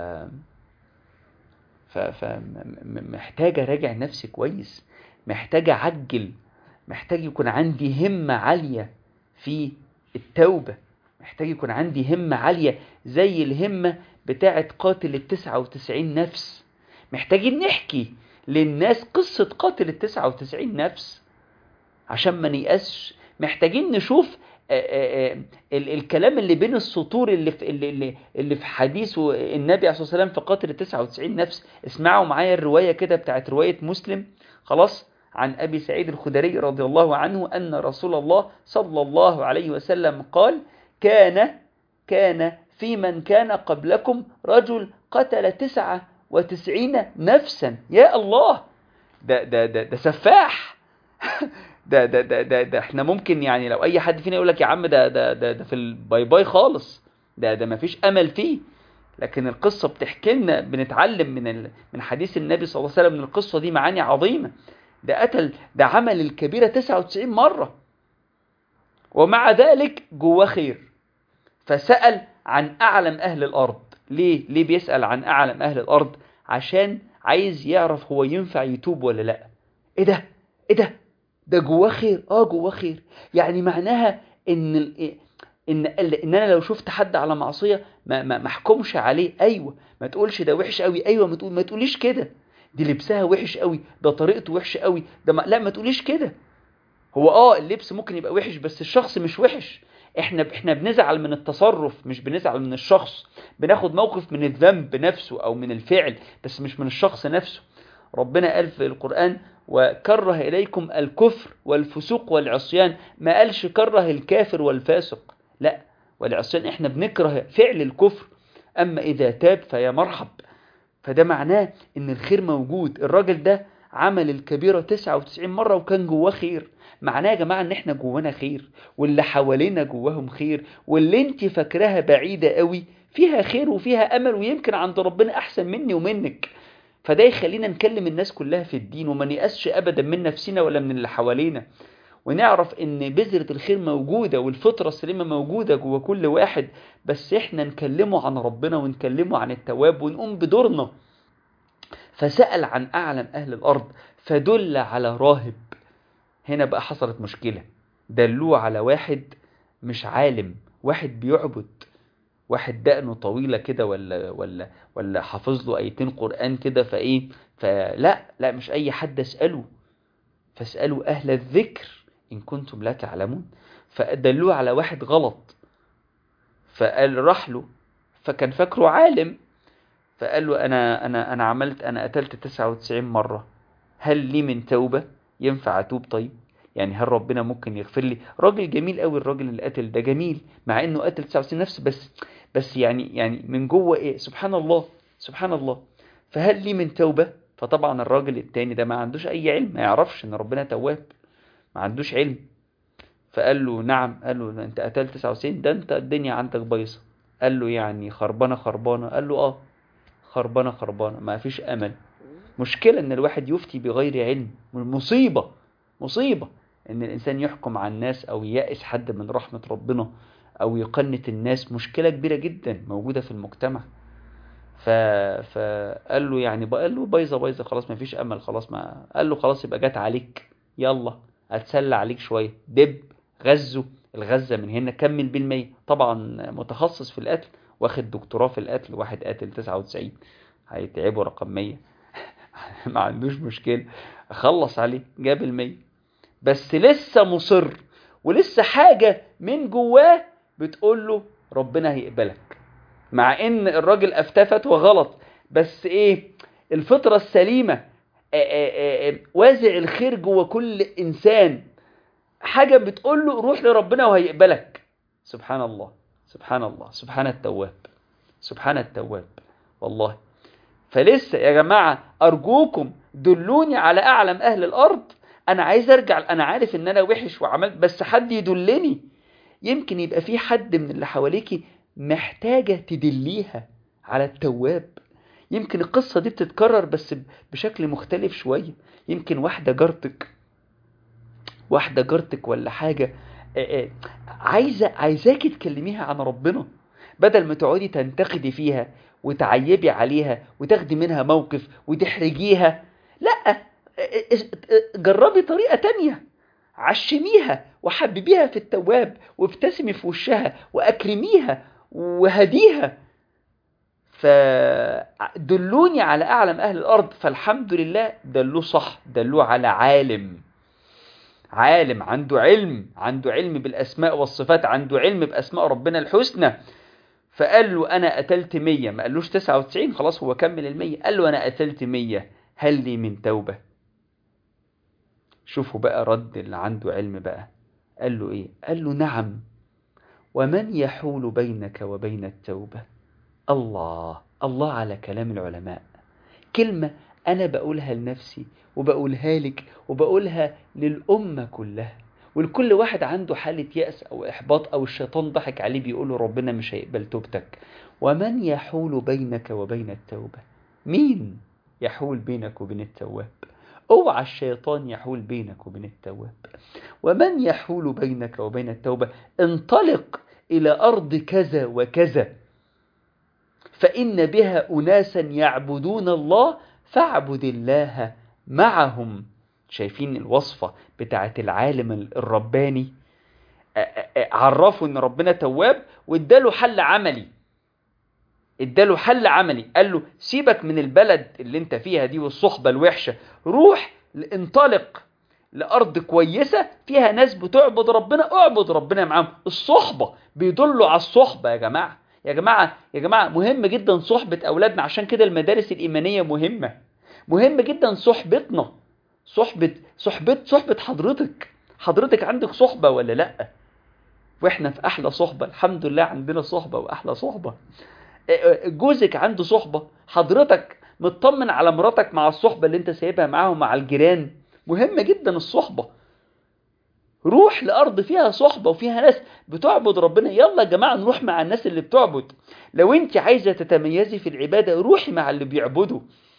فمحتاج اراجع نفسي كويس محتاج اعجل محتاج يكون عندي همة عالية في التوبة محتاج يكون عندي همة عالية زي الهمة بتاعة قاتل التسعة وتسعين نفس محتاجين نحكي للناس قصة قاتل التسعة وتسعين نفس عشان ما نيأسش محتاجين نشوف آآ آآ الكلام اللي بين السطور اللي في, اللي, اللي في حديث النبي عليه الصلاة والسلام في قاتل التسعة وتسعين نفس اسمعوا معايا الرواية كده بتاعت رواية مسلم خلاص عن أبي سعيد الخدري رضي الله عنه أن رسول الله صلى الله عليه وسلم قال كان كان في من كان قبلكم رجل قتل تسعة وتسعين نفسا يا الله ده ده ده, ده سفاح ده, ده ده ده ده احنا ممكن يعني لو اي حد فينا يقول لك يا عم ده ده ده, ده في الباي باي خالص ده ده ما فيش امل فيه لكن القصة بتحكي لنا بنتعلم من ال... من حديث النبي صلى الله عليه وسلم من القصة دي معاني عظيمة ده قتل ده عمل الكبيرة 99 مرة ومع ذلك جواه خير فسأل عن أعلم أهل الأرض ليه؟ ليه بيسأل عن أعلم أهل الأرض؟ عشان عايز يعرف هو ينفع يتوب ولا لا إيه ده؟ إيه ده؟ ده جواه خير اه جواه خير يعني معناها ان ال... ان ان انا لو شفت حد على معصيه ما ما ما احكمش عليه ايوه ما تقولش ده وحش قوي ايوه ما تقول ما تقوليش كده دي لبسها وحش قوي ده طريقته وحشه قوي ده ما... لا ما تقوليش كده هو اه اللبس ممكن يبقى وحش بس الشخص مش وحش احنا احنا بنزعل من التصرف مش بنزعل من الشخص بناخد موقف من الذنب نفسه او من الفعل بس مش من الشخص نفسه ربنا قال في القرآن وكره إليكم الكفر والفسوق والعصيان ما قالش كره الكافر والفاسق لا والعصيان احنا بنكره فعل الكفر أما إذا تاب فيا مرحب فده معناه إن الخير موجود الراجل ده عمل الكبيرة 99 مرة وكان جواه خير معناه يا جماعة ان احنا جوانا خير واللي حوالينا جواهم خير واللي انت فاكراها بعيدة قوي فيها خير وفيها امل ويمكن عند ربنا احسن مني ومنك فده يخلينا نكلم الناس كلها في الدين وما نيأسش ابدا من نفسنا ولا من اللي حوالينا ونعرف ان بذرة الخير موجودة والفطرة السليمة موجودة جوا كل واحد بس احنا نكلمه عن ربنا ونكلمه عن التواب ونقوم بدورنا فسأل عن أعلم أهل الأرض فدل على راهب هنا بقى حصلت مشكلة دلوه على واحد مش عالم واحد بيعبد واحد دقنه طويلة كده ولا ولا ولا حافظ له ايتين قرآن كده فايه فلا لا مش اي حد اسأله فاسألوا اهل الذكر ان كنتم لا تعلمون فدلوه على واحد غلط فقال راح له فكان فاكره عالم فقال له انا انا انا عملت انا قتلت 99 مرة هل لي من توبة ينفع اتوب طيب يعني هل ربنا ممكن يغفر لي راجل جميل قوي الراجل اللي قتل ده جميل مع انه قتل 99 نفس بس بس يعني يعني من جوه ايه سبحان الله سبحان الله فهل لي من توبة فطبعا الراجل التاني ده ما عندوش اي علم ما يعرفش ان ربنا تواب ما عندوش علم فقال له نعم قال له انت قتلت 99 ده انت الدنيا عندك بايظه قال له يعني خربانه خربانه قال له اه خربانه خربانه ما فيش امل مشكلة ان الواحد يفتي بغير علم مصيبة مصيبة ان الانسان يحكم على الناس او ييأس حد من رحمة ربنا او يقنت الناس مشكلة كبيرة جدا موجودة في المجتمع ف... فقال له يعني قال له بايظة بايظة خلاص ما فيش امل خلاص ما قال له خلاص يبقى جات عليك يلا اتسلى عليك شوية دب غزه الغزة من هنا كمل بالمية طبعا متخصص في القتل واخد دكتوراه في القتل واحد قاتل 99 هيتعبه رقم 100 ما عندوش مشكلة خلص عليه جاب المية بس لسه مصر ولسه حاجة من جواه بتقول له ربنا هيقبلك مع ان الراجل افتفت وغلط بس ايه الفطرة السليمة وازع الخير جوه كل انسان حاجة بتقول له روح لربنا وهيقبلك سبحان الله سبحان الله سبحان التواب سبحان التواب والله فلسه يا جماعة أرجوكم دلوني على أعلم أهل الأرض أنا عايز أرجع أنا عارف إن أنا وحش وعملت بس حد يدلني يمكن يبقى في حد من اللي حواليكي محتاجة تدليها على التواب يمكن القصة دي بتتكرر بس بشكل مختلف شوية يمكن واحدة جارتك واحدة جارتك ولا حاجة عايزة عايزاكي تكلميها عن ربنا بدل ما تقعدي تنتقدي فيها وتعيبي عليها وتاخدي منها موقف وتحرجيها لا جربي طريقة تانية عشميها وحببيها في التواب وابتسمي في وشها واكرميها وهديها فدلوني على اعلم اهل الارض فالحمد لله دلوه صح دلوه على عالم عالم عنده علم عنده علم بالاسماء والصفات عنده علم باسماء ربنا الحسنى فقال له انا قتلت 100 ما قالوش 99 خلاص هو كمل ال 100 قال له انا قتلت 100 هل لي من توبه شوفوا بقى رد اللي عنده علم بقى قال له ايه قال له نعم ومن يحول بينك وبين التوبة الله الله على كلام العلماء كلمة أنا بقولها لنفسي وبقولها لك وبقولها للأمة كلها ولكل واحد عنده حالة يأس أو إحباط أو الشيطان ضحك عليه بيقول له ربنا مش هيقبل توبتك ومن يحول بينك وبين التوبة مين يحول بينك وبين التواب اوعى الشيطان يحول بينك وبين التواب ومن يحول بينك وبين التوبة انطلق إلى أرض كذا وكذا فإن بها أناسا يعبدون الله فاعبد الله معهم شايفين الوصفة بتاعت العالم الرباني عرفوا ان ربنا تواب واداله حل عملي اداله حل عملي قال له سيبك من البلد اللي انت فيها دي والصحبة الوحشة روح انطلق لأرض كويسة فيها ناس بتعبد ربنا اعبد ربنا معاهم الصحبة بيدلوا على الصحبة يا جماعة يا جماعة يا جماعة مهم جدا صحبة أولادنا عشان كده المدارس الإيمانية مهمة مهم جدا صحبتنا صحبة صحبة صحبة حضرتك حضرتك عندك صحبة ولا لأ واحنا في أحلى صحبة الحمد لله عندنا صحبة وأحلى صحبة جوزك عنده صحبة حضرتك مطمن على مراتك مع الصحبة اللي انت سايبها معاهم مع الجيران مهمة جدا الصحبة روح لأرض فيها صحبة وفيها ناس بتعبد ربنا يلا يا جماعة نروح مع الناس اللي بتعبد لو انت عايزة تتميزي في العبادة روحي مع اللي بيعبدوا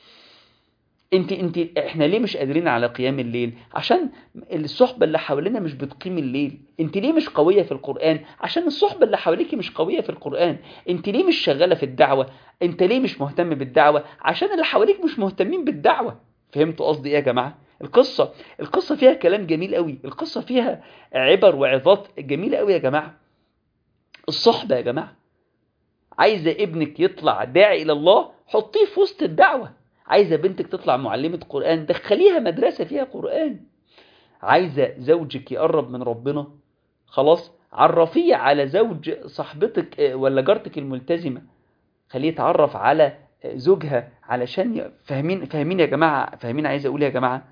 انت انت احنا ليه مش قادرين على قيام الليل عشان الصحبة اللي حوالينا مش بتقيم الليل انت ليه مش قوية في القرآن عشان الصحبة اللي حواليكي مش قوية في القرآن انت ليه مش شغالة في الدعوة انت ليه مش مهتم بالدعوة عشان اللي حواليك مش مهتمين بالدعوة فهمتوا قصدي ايه يا جماعة القصة القصة فيها كلام جميل قوي القصة فيها عبر وعظات جميلة قوي يا جماعة الصحبة يا جماعة عايزة ابنك يطلع داعي إلى الله حطيه في وسط الدعوة عايزة بنتك تطلع معلمة قرآن دخليها مدرسة فيها قرآن عايزة زوجك يقرب من ربنا خلاص عرفيه على زوج صاحبتك ولا جارتك الملتزمة خليه يتعرف على زوجها علشان فاهمين فاهمين يا جماعة فاهمين عايز أقول يا جماعة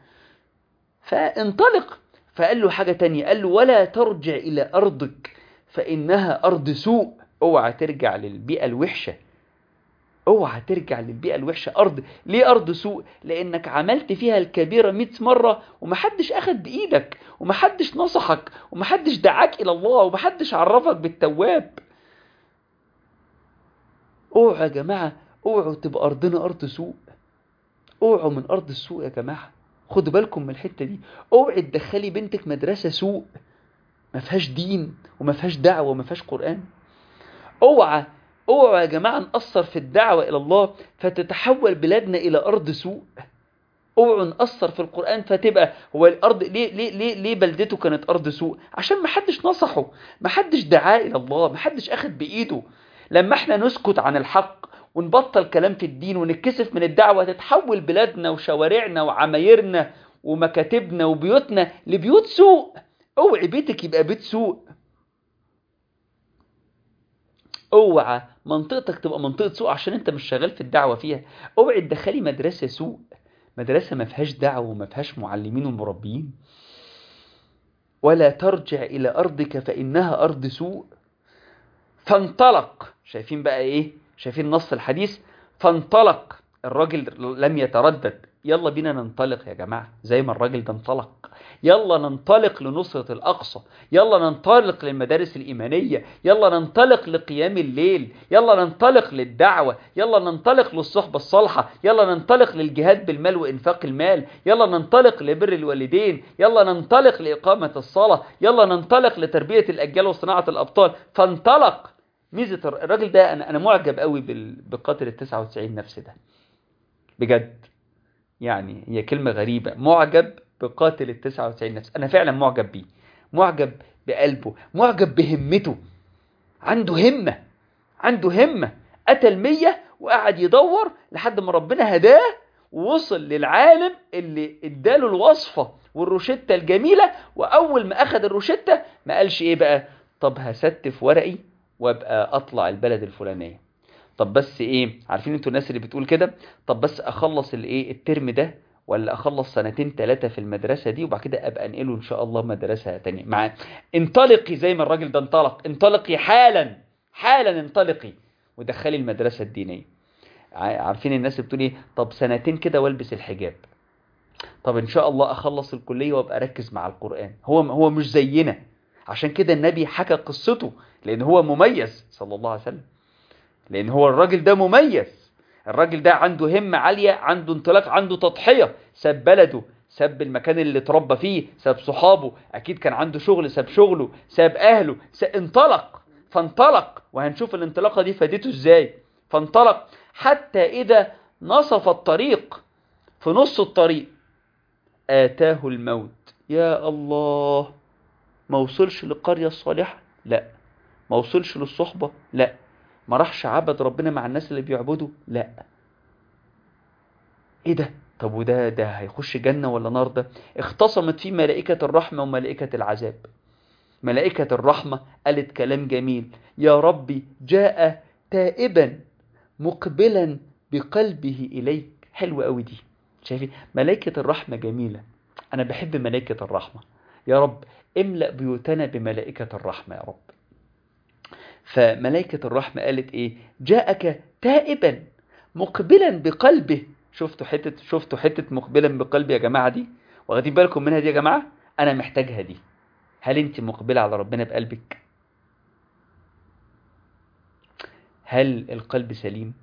فانطلق فقال له حاجة تانية قال له ولا ترجع إلى أرضك فإنها أرض سوء اوعى ترجع للبيئة الوحشة اوعى ترجع للبيئة الوحشة أرض ليه أرض سوء لأنك عملت فيها الكبيرة مئة مرة ومحدش أخد بإيدك ومحدش نصحك ومحدش دعاك إلى الله ومحدش عرفك بالتواب اوعى يا جماعة اوعوا تبقى أرضنا أرض سوء اوعوا من أرض السوء يا جماعة خدوا بالكم من الحتة دي اوعي تدخلي بنتك مدرسة سوء ما فيهاش دين وما فيهاش دعوة وما فيهاش قرآن اوعى اوعى يا جماعة نأثر في الدعوة إلى الله فتتحول بلادنا إلى أرض سوء اوعوا نأثر في القرآن فتبقى هو الأرض ليه ليه ليه ليه بلدته كانت أرض سوء عشان ما حدش نصحه ما حدش دعاه إلى الله ما حدش أخد بإيده لما احنا نسكت عن الحق ونبطل كلام في الدين ونتكسف من الدعوة تتحول بلادنا وشوارعنا وعمايرنا ومكاتبنا وبيوتنا لبيوت سوء اوعي بيتك يبقى بيت سوء اوعى منطقتك تبقى منطقة سوء عشان انت مش شغال في الدعوة فيها اوعي تدخلي مدرسة سوء مدرسة ما فيهاش دعوة وما فيهاش معلمين ومربيين ولا ترجع إلى أرضك فإنها أرض سوء فانطلق شايفين بقى إيه شايفين نص الحديث فانطلق الراجل لم يتردد يلا بينا ننطلق يا جماعة زي ما الراجل ده انطلق يلا ننطلق لنصرة الأقصى يلا ننطلق للمدارس الإيمانية يلا ننطلق لقيام الليل يلا ننطلق للدعوة يلا ننطلق للصحبة الصالحة يلا ننطلق للجهاد بالمال وإنفاق المال يلا ننطلق لبر الوالدين يلا ننطلق لإقامة الصلاة يلا ننطلق لتربية الأجيال وصناعة الأبطال فانطلق ميزة الراجل ده أنا أنا معجب قوي بقاتل ال 99 نفس ده بجد يعني هي كلمة غريبة معجب بقاتل ال 99 نفس أنا فعلا معجب بيه معجب بقلبه معجب بهمته عنده همة عنده همة قتل مية وقعد يدور لحد ما ربنا هداه ووصل للعالم اللي اداله الوصفة والروشتة الجميلة وأول ما أخذ الروشتة ما قالش إيه بقى طب هستف ورقي وابقى أطلع البلد الفلانية طب بس ايه عارفين انتوا الناس اللي بتقول كده طب بس اخلص الايه الترم ده ولا اخلص سنتين ثلاثه في المدرسه دي وبعد كده ابقى انقله ان شاء الله مدرسه تانية مع انطلقي زي ما الراجل ده انطلق انطلقي حالا حالا انطلقي ودخلي المدرسه الدينيه عارفين الناس اللي بتقول ايه طب سنتين كده والبس الحجاب طب ان شاء الله اخلص الكليه وابقى اركز مع القران هو هو مش زينا عشان كده النبي حكى قصته لان هو مميز صلى الله عليه وسلم لان هو الراجل ده مميز الراجل ده عنده همة عالية عنده انطلاق عنده تضحية ساب بلده ساب المكان اللي اتربى فيه ساب صحابه اكيد كان عنده شغل ساب شغله ساب اهله ساب انطلق فانطلق وهنشوف الانطلاقة دي فادته ازاي فانطلق حتى اذا نصف الطريق في نص الطريق اتاه الموت يا الله ما وصلش للقرية الصالحة لا ما وصلش للصحبة لا ما راحش عبد ربنا مع الناس اللي بيعبدوا لا ايه ده طب وده ده هيخش جنة ولا نار ده اختصمت فيه ملائكة الرحمة وملائكة العذاب ملائكة الرحمة قالت كلام جميل يا ربي جاء تائبا مقبلا بقلبه إليك حلوة قوي دي شايفين ملائكة الرحمة جميلة أنا بحب ملائكة الرحمة يا رب املأ بيوتنا بملائكة الرحمة يا رب فملائكة الرحمة قالت ايه جاءك تائبا مقبلا بقلبه شفتوا حتة شفتوا حتة مقبلا بقلبي يا جماعة دي واخدين بالكم منها دي يا جماعة انا محتاجها دي هل انت مقبلة على ربنا بقلبك هل القلب سليم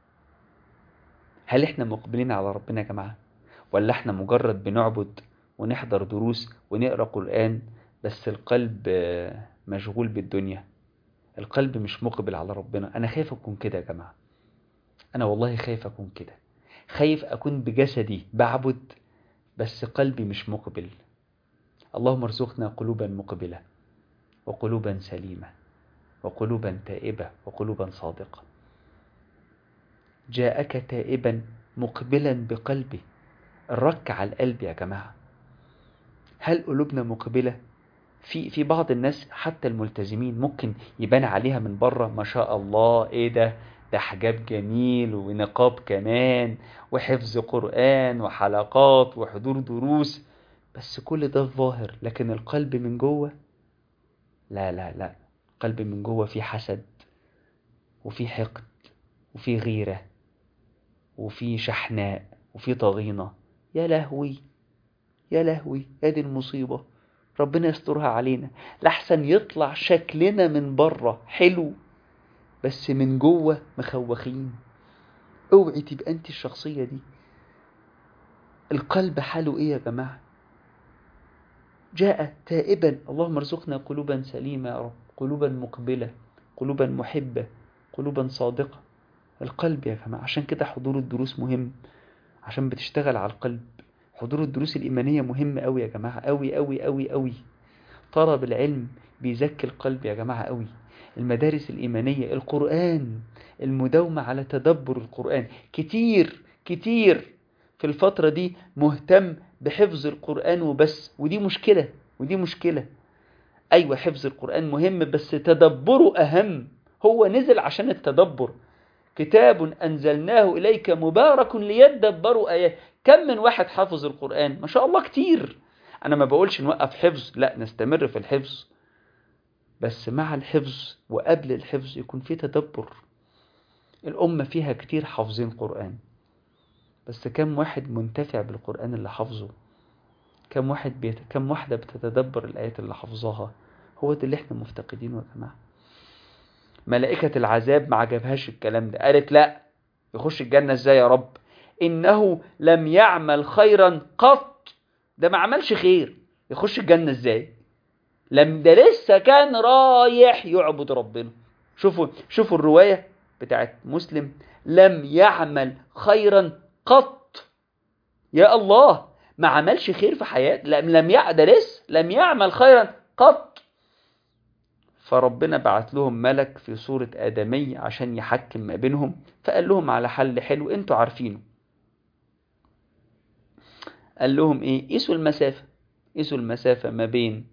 هل احنا مقبلين على ربنا يا جماعة ولا احنا مجرد بنعبد ونحضر دروس ونقرأ قرآن بس القلب مشغول بالدنيا القلب مش مقبل على ربنا انا خايف اكون كده يا جماعه انا والله خايف اكون كده خايف اكون بجسدي بعبد بس قلبي مش مقبل اللهم ارزقنا قلوبا مقبله وقلوبا سليمه وقلوبا تائبه وقلوبا صادقه جاءك تائبا مقبلا بقلبه الرك على القلب يا جماعه هل قلوبنا مقبله في في بعض الناس حتى الملتزمين ممكن يبان عليها من بره ما شاء الله ايه ده ده حجاب جميل ونقاب كمان وحفظ قرآن وحلقات وحضور دروس بس كل ده الظاهر لكن القلب من جوه لا لا لا القلب من جوه فيه حسد وفيه حقد وفيه غيرة وفيه شحناء وفيه طغينة يا لهوي يا لهوي ادي المصيبه ربنا يسترها علينا لحسن يطلع شكلنا من بره حلو بس من جوه مخوخين اوعي تبقى انت الشخصية دي القلب حاله ايه يا جماعة جاء تائبا اللهم ارزقنا قلوبا سليمة يا رب قلوبا مقبلة قلوبا محبة قلوبا صادقة القلب يا جماعة عشان كده حضور الدروس مهم عشان بتشتغل على القلب حضور الدروس الإيمانية مهم أوي يا جماعة أوي أوي أوي أوي طلب العلم بيزكي القلب يا جماعة أوي المدارس الإيمانية القرآن المداومة على تدبر القرآن كتير كتير في الفترة دي مهتم بحفظ القرآن وبس ودي مشكلة ودي مشكلة أيوة حفظ القرآن مهم بس تدبره أهم هو نزل عشان التدبر كتاب أنزلناه إليك مبارك ليدبروا آيات كم من واحد حافظ القرآن ما شاء الله كتير أنا ما بقولش نوقف حفظ لا نستمر في الحفظ بس مع الحفظ وقبل الحفظ يكون في تدبر الأمة فيها كتير حافظين قرآن بس كم واحد منتفع بالقرآن اللي حافظه كم واحد بيت... كم واحدة بتتدبر الآيات اللي حافظاها هو ده اللي احنا مفتقدينه يا جماعة ملائكة العذاب ما عجبهاش الكلام ده قالت لا يخش الجنة ازاي يا رب إنه لم يعمل خيرا قط ده ما عملش خير يخش الجنة ازاي لم ده لسه كان رايح يعبد ربنا شوفوا شوفوا الرواية بتاعت مسلم لم يعمل خيرا قط يا الله ما عملش خير في حياته لم لم يع... ده لسه لم يعمل خيرا قط فربنا بعت لهم ملك في صورة آدمي عشان يحكم ما بينهم فقال لهم على حل حلو انتوا عارفينه قال لهم ايه قيسوا المسافة قيسوا المسافة ما بين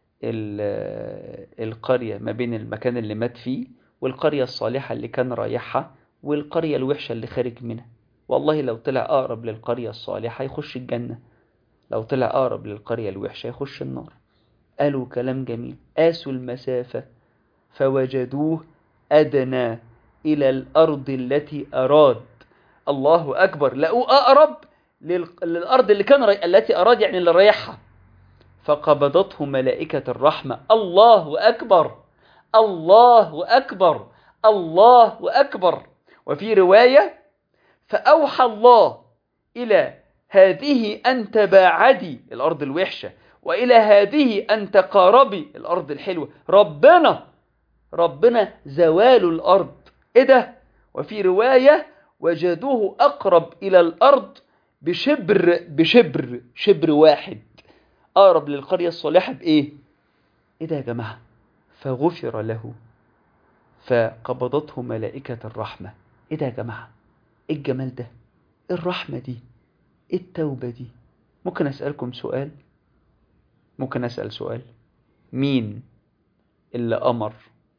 القرية ما بين المكان اللي مات فيه والقرية الصالحة اللي كان رايحها والقرية الوحشة اللي خارج منها والله لو طلع أقرب للقرية الصالحة يخش الجنة لو طلع أقرب للقرية الوحشة يخش النار قالوا كلام جميل قاسوا المسافة فوجدوه أدنى إلى الأرض التي أراد الله أكبر لقوه أقرب للأرض اللي كان ري... التي أراد يعني اللي رايحها فقبضته ملائكة الرحمة الله أكبر الله أكبر الله أكبر وفي رواية فأوحى الله إلى هذه أن تباعدي الأرض الوحشة وإلى هذه أن تقاربي الأرض الحلوة ربنا ربنا زوال الأرض إيه ده وفي رواية وجدوه أقرب إلى الأرض بشبر بشبر شبر واحد أقرب للقرية الصالحة بإيه إيه ده يا جماعة فغفر له فقبضته ملائكة الرحمة إيه ده يا جماعة إيه الجمال ده إيه الرحمة دي إيه التوبة دي ممكن أسألكم سؤال ممكن أسأل سؤال مين اللي أمر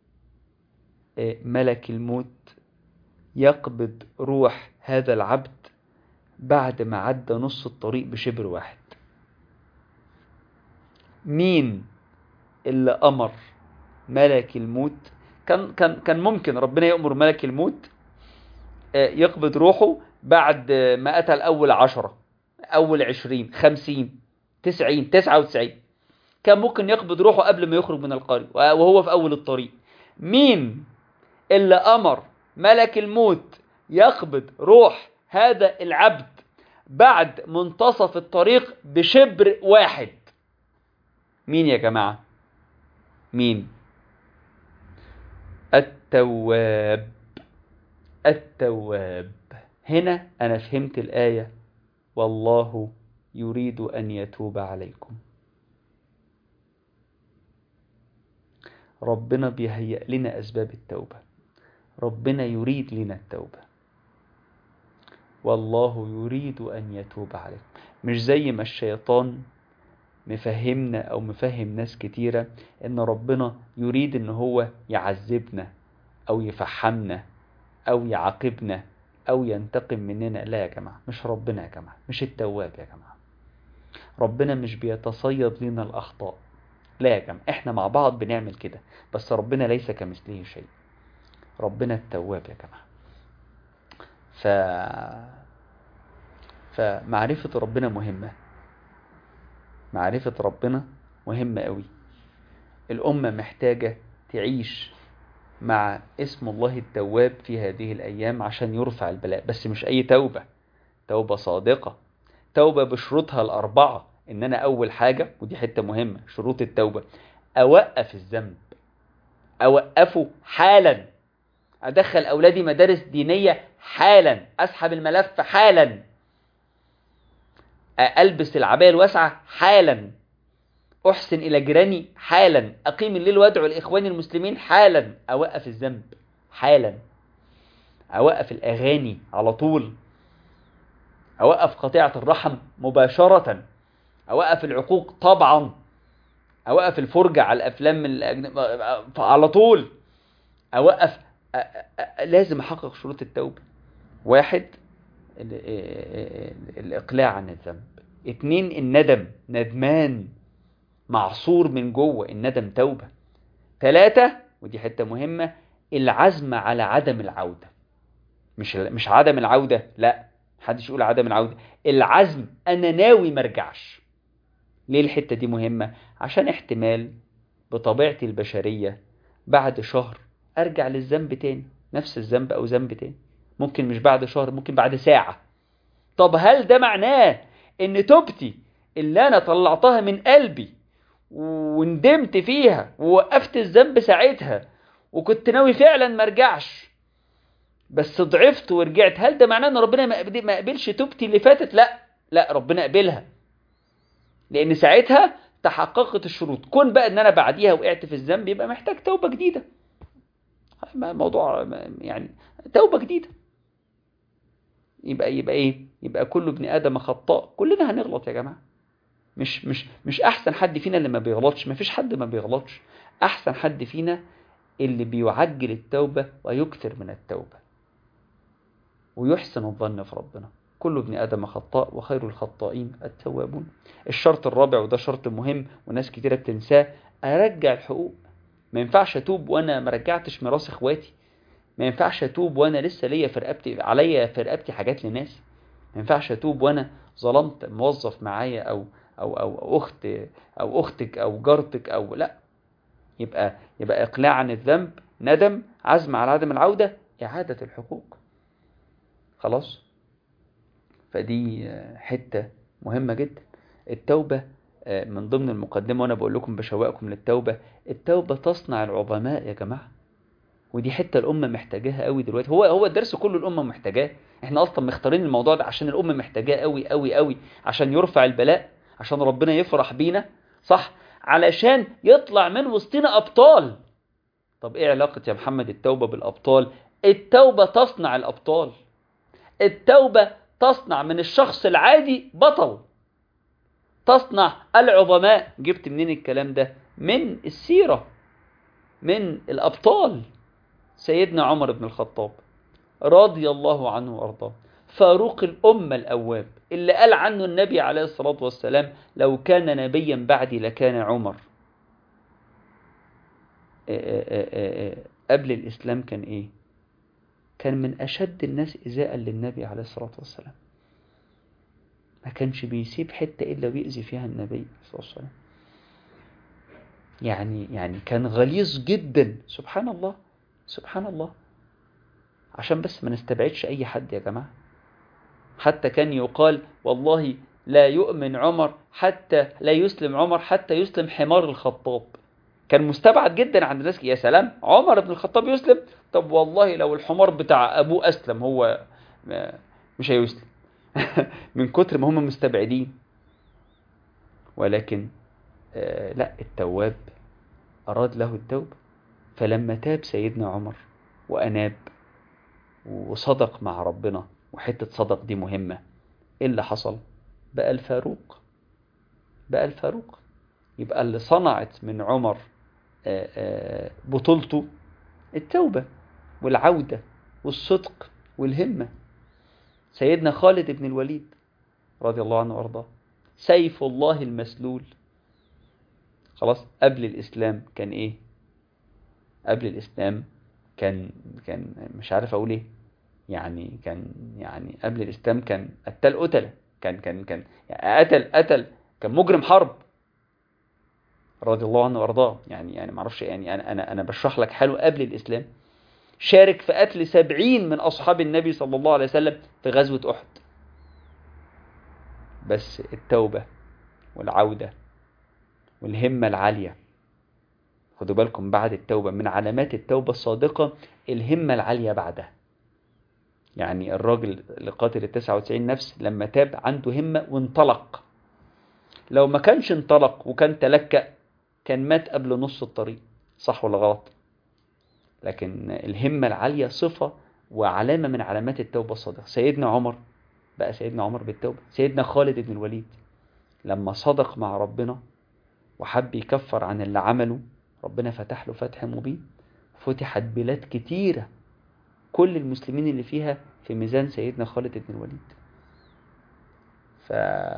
ملك الموت يقبض روح هذا العبد بعد ما عدى نص الطريق بشبر واحد مين اللي أمر ملك الموت كان كان كان ممكن ربنا يأمر ملك الموت يقبض روحه بعد ما قتل أول عشرة أول عشرين خمسين تسعين تسعة وتسعين كان ممكن يقبض روحه قبل ما يخرج من القرية وهو في أول الطريق مين اللي أمر ملك الموت يقبض روح هذا العبد بعد منتصف الطريق بشبر واحد مين يا جماعة مين التواب التواب هنا أنا فهمت الآية والله يريد أن يتوب عليكم ربنا بيهيئ لنا أسباب التوبة ربنا يريد لنا التوبة والله يريد أن يتوب عليكم مش زي ما الشيطان مفهمنا أو مفهم ناس كتيرة إن ربنا يريد إن هو يعذبنا أو يفحمنا أو يعاقبنا أو ينتقم مننا لا يا جماعة مش ربنا يا جماعة مش التواب يا جماعة ربنا مش بيتصيد لنا الأخطاء لا يا جماعة احنا مع بعض بنعمل كده بس ربنا ليس كمثله شيء ربنا التواب يا جماعة ف... فمعرفة ربنا مهمة معرفة ربنا مهمة قوي الأمة محتاجة تعيش مع اسم الله التواب في هذه الأيام عشان يرفع البلاء بس مش أي توبة توبة صادقة توبة بشروطها الأربعة إن أنا أول حاجة ودي حتة مهمة شروط التوبة أوقف الذنب أوقفه حالا أدخل أولادي مدارس دينية حالا أسحب الملف حالا ألبس العباية الواسعة حالا أحسن إلى جيراني حالا أقيم الليل وأدعو لإخواني المسلمين حالا أوقف الذنب حالا أوقف الأغاني على طول أوقف قطيعة الرحم مباشرة أوقف العقوق طبعا أوقف الفرجة على الأفلام الأجنب... على طول أوقف أ- أ- لازم احقق شروط التوبة واحد ال- ال- الاقلاع عن الذنب اتنين الندم ندمان معصور من جوه الندم توبة ثلاثة ودي حتة مهمة العزم على عدم العودة مش مش عدم العودة لا محدش يقول عدم العودة العزم انا ناوي مرجعش ليه الحتة دي مهمة عشان احتمال بطبيعتي البشرية بعد شهر ارجع للذنب تاني نفس الذنب او ذنب تاني ممكن مش بعد شهر ممكن بعد ساعة طب هل ده معناه ان توبتي اللي انا طلعتها من قلبي وندمت فيها ووقفت الذنب ساعتها وكنت ناوي فعلا ما ارجعش بس ضعفت ورجعت هل ده معناه ان ربنا ما قبل- ما قبلش توبتي اللي فاتت لا لا ربنا قبلها لان ساعتها تحققت الشروط كون بقى ان انا بعديها وقعت في الذنب يبقى محتاج توبة جديدة ما- موضوع ما- يعني توبة جديدة يبقى يبقى ايه يبقى كل ابن ادم خطاء كلنا هنغلط يا جماعة مش مش مش احسن حد فينا اللي ما بيغلطش ما فيش حد ما بيغلطش احسن حد فينا اللي بيعجل التوبة ويكثر من التوبة ويحسن الظن في ربنا كل ابن آدم خطاء وخير الخطائين التوابون الشرط الرابع وده شرط مهم وناس كتيرة بتنساه أرجع الحقوق ما ينفعش أتوب وأنا ما رجعتش ميراث إخواتي ما ينفعش أتوب وأنا لسه ليا في رقبتي عليا في رقبتي حاجات لناس ما ينفعش أتوب وأنا ظلمت موظف معايا أو أو أو أو أخت أو أختك أو جارتك أو لا يبقى يبقى إقلاع عن الذنب ندم عزم على عدم العودة إعادة الحقوق خلاص فدي آه، حتة مهمة جدا التوبة آه، من ضمن المقدمة وأنا بقول لكم بشوقكم للتوبة التوبة تصنع العظماء يا جماعة ودي حتة الأمة محتاجاها قوي دلوقتي هو هو الدرس كله الأمة محتاجاه احنا أصلا مختارين الموضوع ده عشان الأمة محتاجاه قوي قوي قوي عشان يرفع البلاء عشان ربنا يفرح بينا صح علشان يطلع من وسطنا أبطال طب ايه علاقة يا محمد التوبة بالأبطال التوبة تصنع الأبطال التوبة تصنع من الشخص العادي بطل تصنع العظماء جبت منين الكلام ده من السيرة من الأبطال سيدنا عمر بن الخطاب رضي الله عنه وأرضاه فاروق الأمة الأواب اللي قال عنه النبي عليه الصلاة والسلام لو كان نبيا بعدي لكان عمر آه، آه، آه، آه، قبل الإسلام كان إيه كان من أشد الناس إزاء للنبي عليه الصلاة والسلام ما كانش بيسيب حتة إلا ويأذي فيها النبي صلى الله عليه وسلم يعني يعني كان غليظ جدا سبحان الله سبحان الله عشان بس ما نستبعدش أي حد يا جماعة حتى كان يقال والله لا يؤمن عمر حتى لا يسلم عمر حتى يسلم حمار الخطاب كان مستبعد جدا عند الناس يا سلام عمر بن الخطاب يسلم طب والله لو الحمار بتاع ابوه اسلم هو ما- مش هيسلم من كتر ما هم مستبعدين ولكن آه لا التواب اراد له التوبه فلما تاب سيدنا عمر واناب وصدق مع ربنا وحته صدق دي مهمه ايه اللي حصل بقى الفاروق بقى الفاروق يبقى اللي صنعت من عمر آه، آه، بطولته التوبة والعودة والصدق والهمة سيدنا خالد بن الوليد رضي الله عنه وارضاه سيف الله المسلول خلاص قبل الإسلام كان إيه قبل الإسلام كان كان مش عارف أقول إيه يعني كان يعني قبل الإسلام كان قتال قتلة كان كان كان يعني قتل قتل كان مجرم حرب رضي الله عنه وارضاه يعني يعني معرفش يعني انا انا انا بشرح لك حاله قبل الاسلام شارك في قتل سبعين من اصحاب النبي صلى الله عليه وسلم في غزوة احد بس التوبة والعودة والهمة العالية خدوا بالكم بعد التوبة من علامات التوبة الصادقة الهمة العالية بعدها يعني الراجل اللي قاتل التسعة وتسعين نفس لما تاب عنده همة وانطلق لو ما كانش انطلق وكان تلكأ كان مات قبل نص الطريق صح ولا غلط لكن الهمة العالية صفة وعلامة من علامات التوبة الصادقة سيدنا عمر بقى سيدنا عمر بالتوبة سيدنا خالد بن الوليد لما صدق مع ربنا وحب يكفر عن اللي عمله ربنا فتح له فتح مبين فتحت بلاد كتيرة كل المسلمين اللي فيها في ميزان سيدنا خالد بن الوليد ف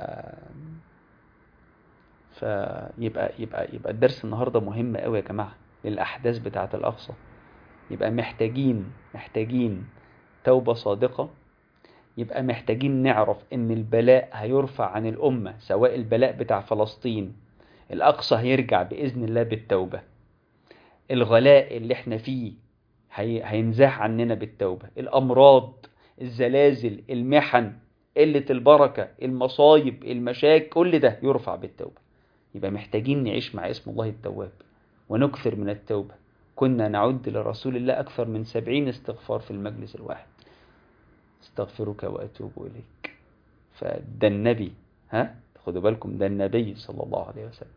فيبقى يبقى يبقى الدرس النهارده مهم قوي يا جماعه للاحداث بتاعه الاقصى يبقى محتاجين محتاجين توبه صادقه يبقى محتاجين نعرف ان البلاء هيرفع عن الامه سواء البلاء بتاع فلسطين الاقصى هيرجع باذن الله بالتوبه الغلاء اللي احنا فيه هي... هينزاح عننا بالتوبه الامراض الزلازل المحن قله البركه المصايب المشاكل كل ده يرفع بالتوبه يبقى محتاجين نعيش مع اسم الله التواب ونكثر من التوبة كنا نعد لرسول الله أكثر من سبعين استغفار في المجلس الواحد استغفرك وأتوب إليك فده النبي ها خدوا بالكم ده النبي صلى الله عليه وسلم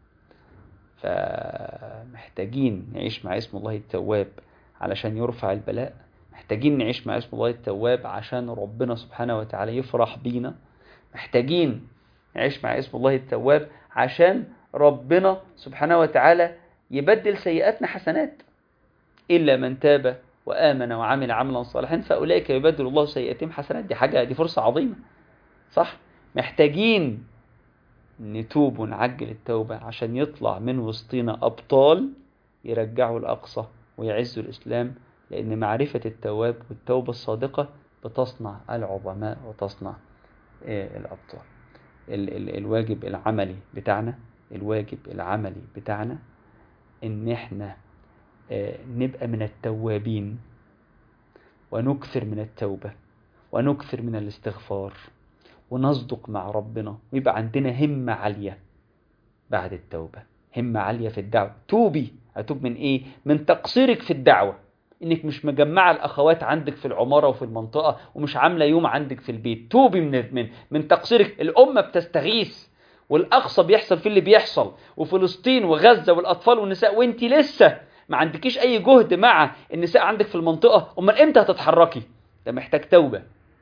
فمحتاجين نعيش مع اسم الله التواب علشان يرفع البلاء محتاجين نعيش مع اسم الله التواب عشان ربنا سبحانه وتعالى يفرح بينا محتاجين نعيش مع اسم الله التواب عشان ربنا سبحانه وتعالى يبدل سيئاتنا حسنات إلا من تاب وآمن وعمل عملا صالحا فأولئك يبدل الله سيئاتهم حسنات دي حاجة دي فرصة عظيمة صح محتاجين نتوب ونعجل التوبة عشان يطلع من وسطنا أبطال يرجعوا الأقصى ويعزوا الإسلام لأن معرفة التواب والتوبة الصادقة بتصنع العظماء وتصنع الأبطال ال ال الواجب العملي بتاعنا الواجب العملي بتاعنا ان احنا نبقى من التوابين ونكثر من التوبة ونكثر من الاستغفار ونصدق مع ربنا ويبقى عندنا همة عالية بعد التوبة همة عالية في الدعوة توبي هتوب من ايه من تقصيرك في الدعوة انك مش مجمعة الاخوات عندك في العمارة وفي المنطقة ومش عاملة يوم عندك في البيت توبي من من من تقصيرك الامة بتستغيث والاقصى بيحصل فيه اللي بيحصل وفلسطين وغزة والاطفال والنساء وانت لسه ما عندكيش اي جهد مع النساء عندك في المنطقة امال امتى هتتحركي ده محتاج توبة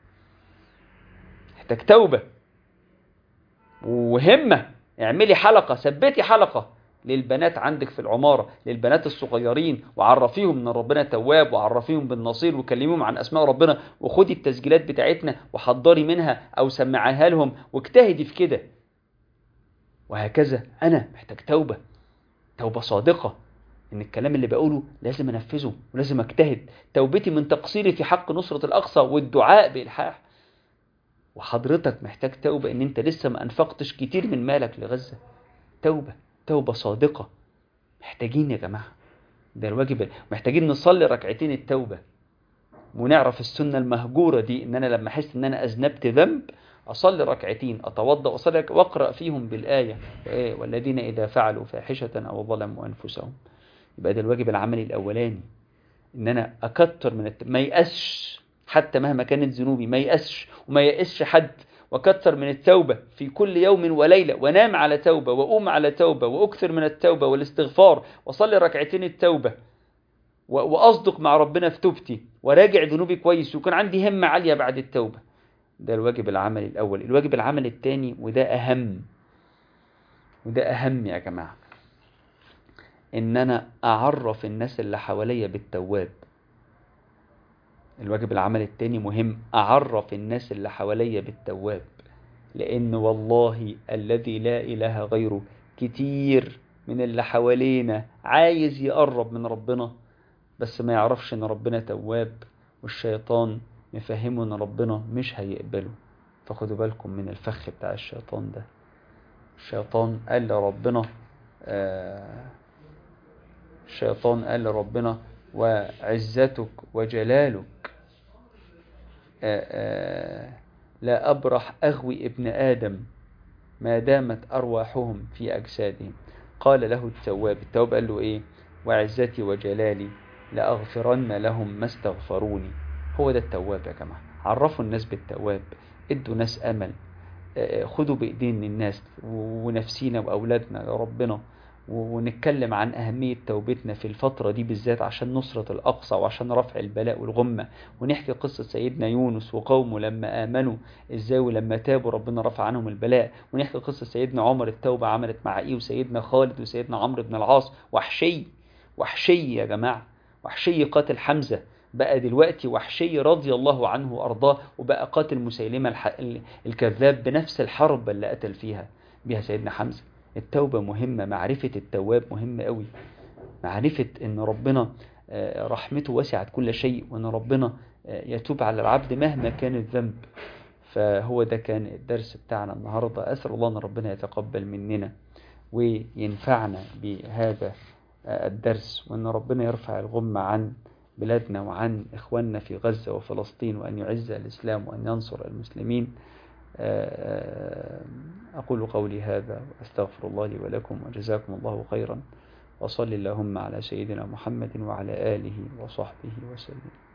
محتاج توبة وهمة اعملي حلقة ثبتي حلقة للبنات عندك في العمارة للبنات الصغيرين وعرفيهم ان ربنا تواب وعرفيهم بالنصير وكلميهم عن اسماء ربنا وخدي التسجيلات بتاعتنا وحضري منها او سمعيها لهم واجتهدي في كده وهكذا انا محتاج توبة توبة صادقة ان الكلام اللي بقوله لازم انفذه ولازم اجتهد توبتي من تقصيري في حق نصرة الاقصى والدعاء بالحاح وحضرتك محتاج توبة ان انت لسه ما انفقتش كتير من مالك لغزة توبة توبة صادقة محتاجين يا جماعة ده الواجب محتاجين نصلي ركعتين التوبة ونعرف السنة المهجورة دي ان انا لما احس ان انا اذنبت ذنب اصلي ركعتين اتوضا واصلي واقرا فيهم بالايه والذين اذا فعلوا فاحشه او ظلموا انفسهم يبقى ده الواجب العملي الاولاني ان انا اكتر من الت... ما يأسش حتى مهما كانت ذنوبي ما يأسش وما يأسش حد وكثر من التوبة في كل يوم وليلة ونام على توبة وأقوم على توبة وأكثر من التوبة والاستغفار وصلي ركعتين التوبة وأصدق مع ربنا في توبتي وراجع ذنوبي كويس ويكون عندي همة عالية بعد التوبة ده الواجب العملي الأول الواجب العملي الثاني وده أهم وده أهم يا جماعة إن أنا أعرف الناس اللي حواليا بالتواب الواجب العملي التاني مهم أعرف الناس اللي حواليا بالتواب لأن والله الذي لا إله غيره كتير من اللي حوالينا عايز يقرب من ربنا بس ما يعرفش ان ربنا تواب والشيطان مفهمه ان ربنا مش هيقبله فخدوا بالكم من الفخ بتاع الشيطان ده الشيطان قال لربنا آه الشيطان قال لربنا وعزتك وجلالك آآ آآ لا أبرح أغوي ابن آدم ما دامت أرواحهم في أجسادهم قال له التواب التواب قال له إيه وعزتي وجلالي لأغفرن لهم ما استغفروني هو ده التواب يا جماعة عرفوا الناس بالتواب ادوا ناس أمل خدوا بإيدين الناس ونفسينا وأولادنا لربنا ونتكلم عن أهمية توبتنا في الفترة دي بالذات عشان نصرة الأقصى وعشان رفع البلاء والغمة ونحكي قصة سيدنا يونس وقومه لما آمنوا إزاي ولما تابوا ربنا رفع عنهم البلاء ونحكي قصة سيدنا عمر التوبة عملت مع إيه وسيدنا خالد وسيدنا عمرو بن العاص وحشي وحشي يا جماعة وحشي قاتل حمزة بقى دلوقتي وحشي رضي الله عنه وأرضاه وبقى قاتل مسيلمة الح... الكذاب بنفس الحرب اللي قتل فيها بها سيدنا حمزة التوبة مهمة معرفة التواب مهمة قوي معرفة ان ربنا رحمته وسعت كل شيء وان ربنا يتوب على العبد مهما كان الذنب فهو ده كان الدرس بتاعنا النهاردة أسأل الله أن ربنا يتقبل مننا وينفعنا بهذا الدرس وأن ربنا يرفع الغمة عن بلادنا وعن إخواننا في غزة وفلسطين وأن يعز الإسلام وأن ينصر المسلمين أقول قولي هذا وأستغفر الله لي ولكم وجزاكم الله خيرا وصل اللهم على سيدنا محمد وعلى آله وصحبه وسلم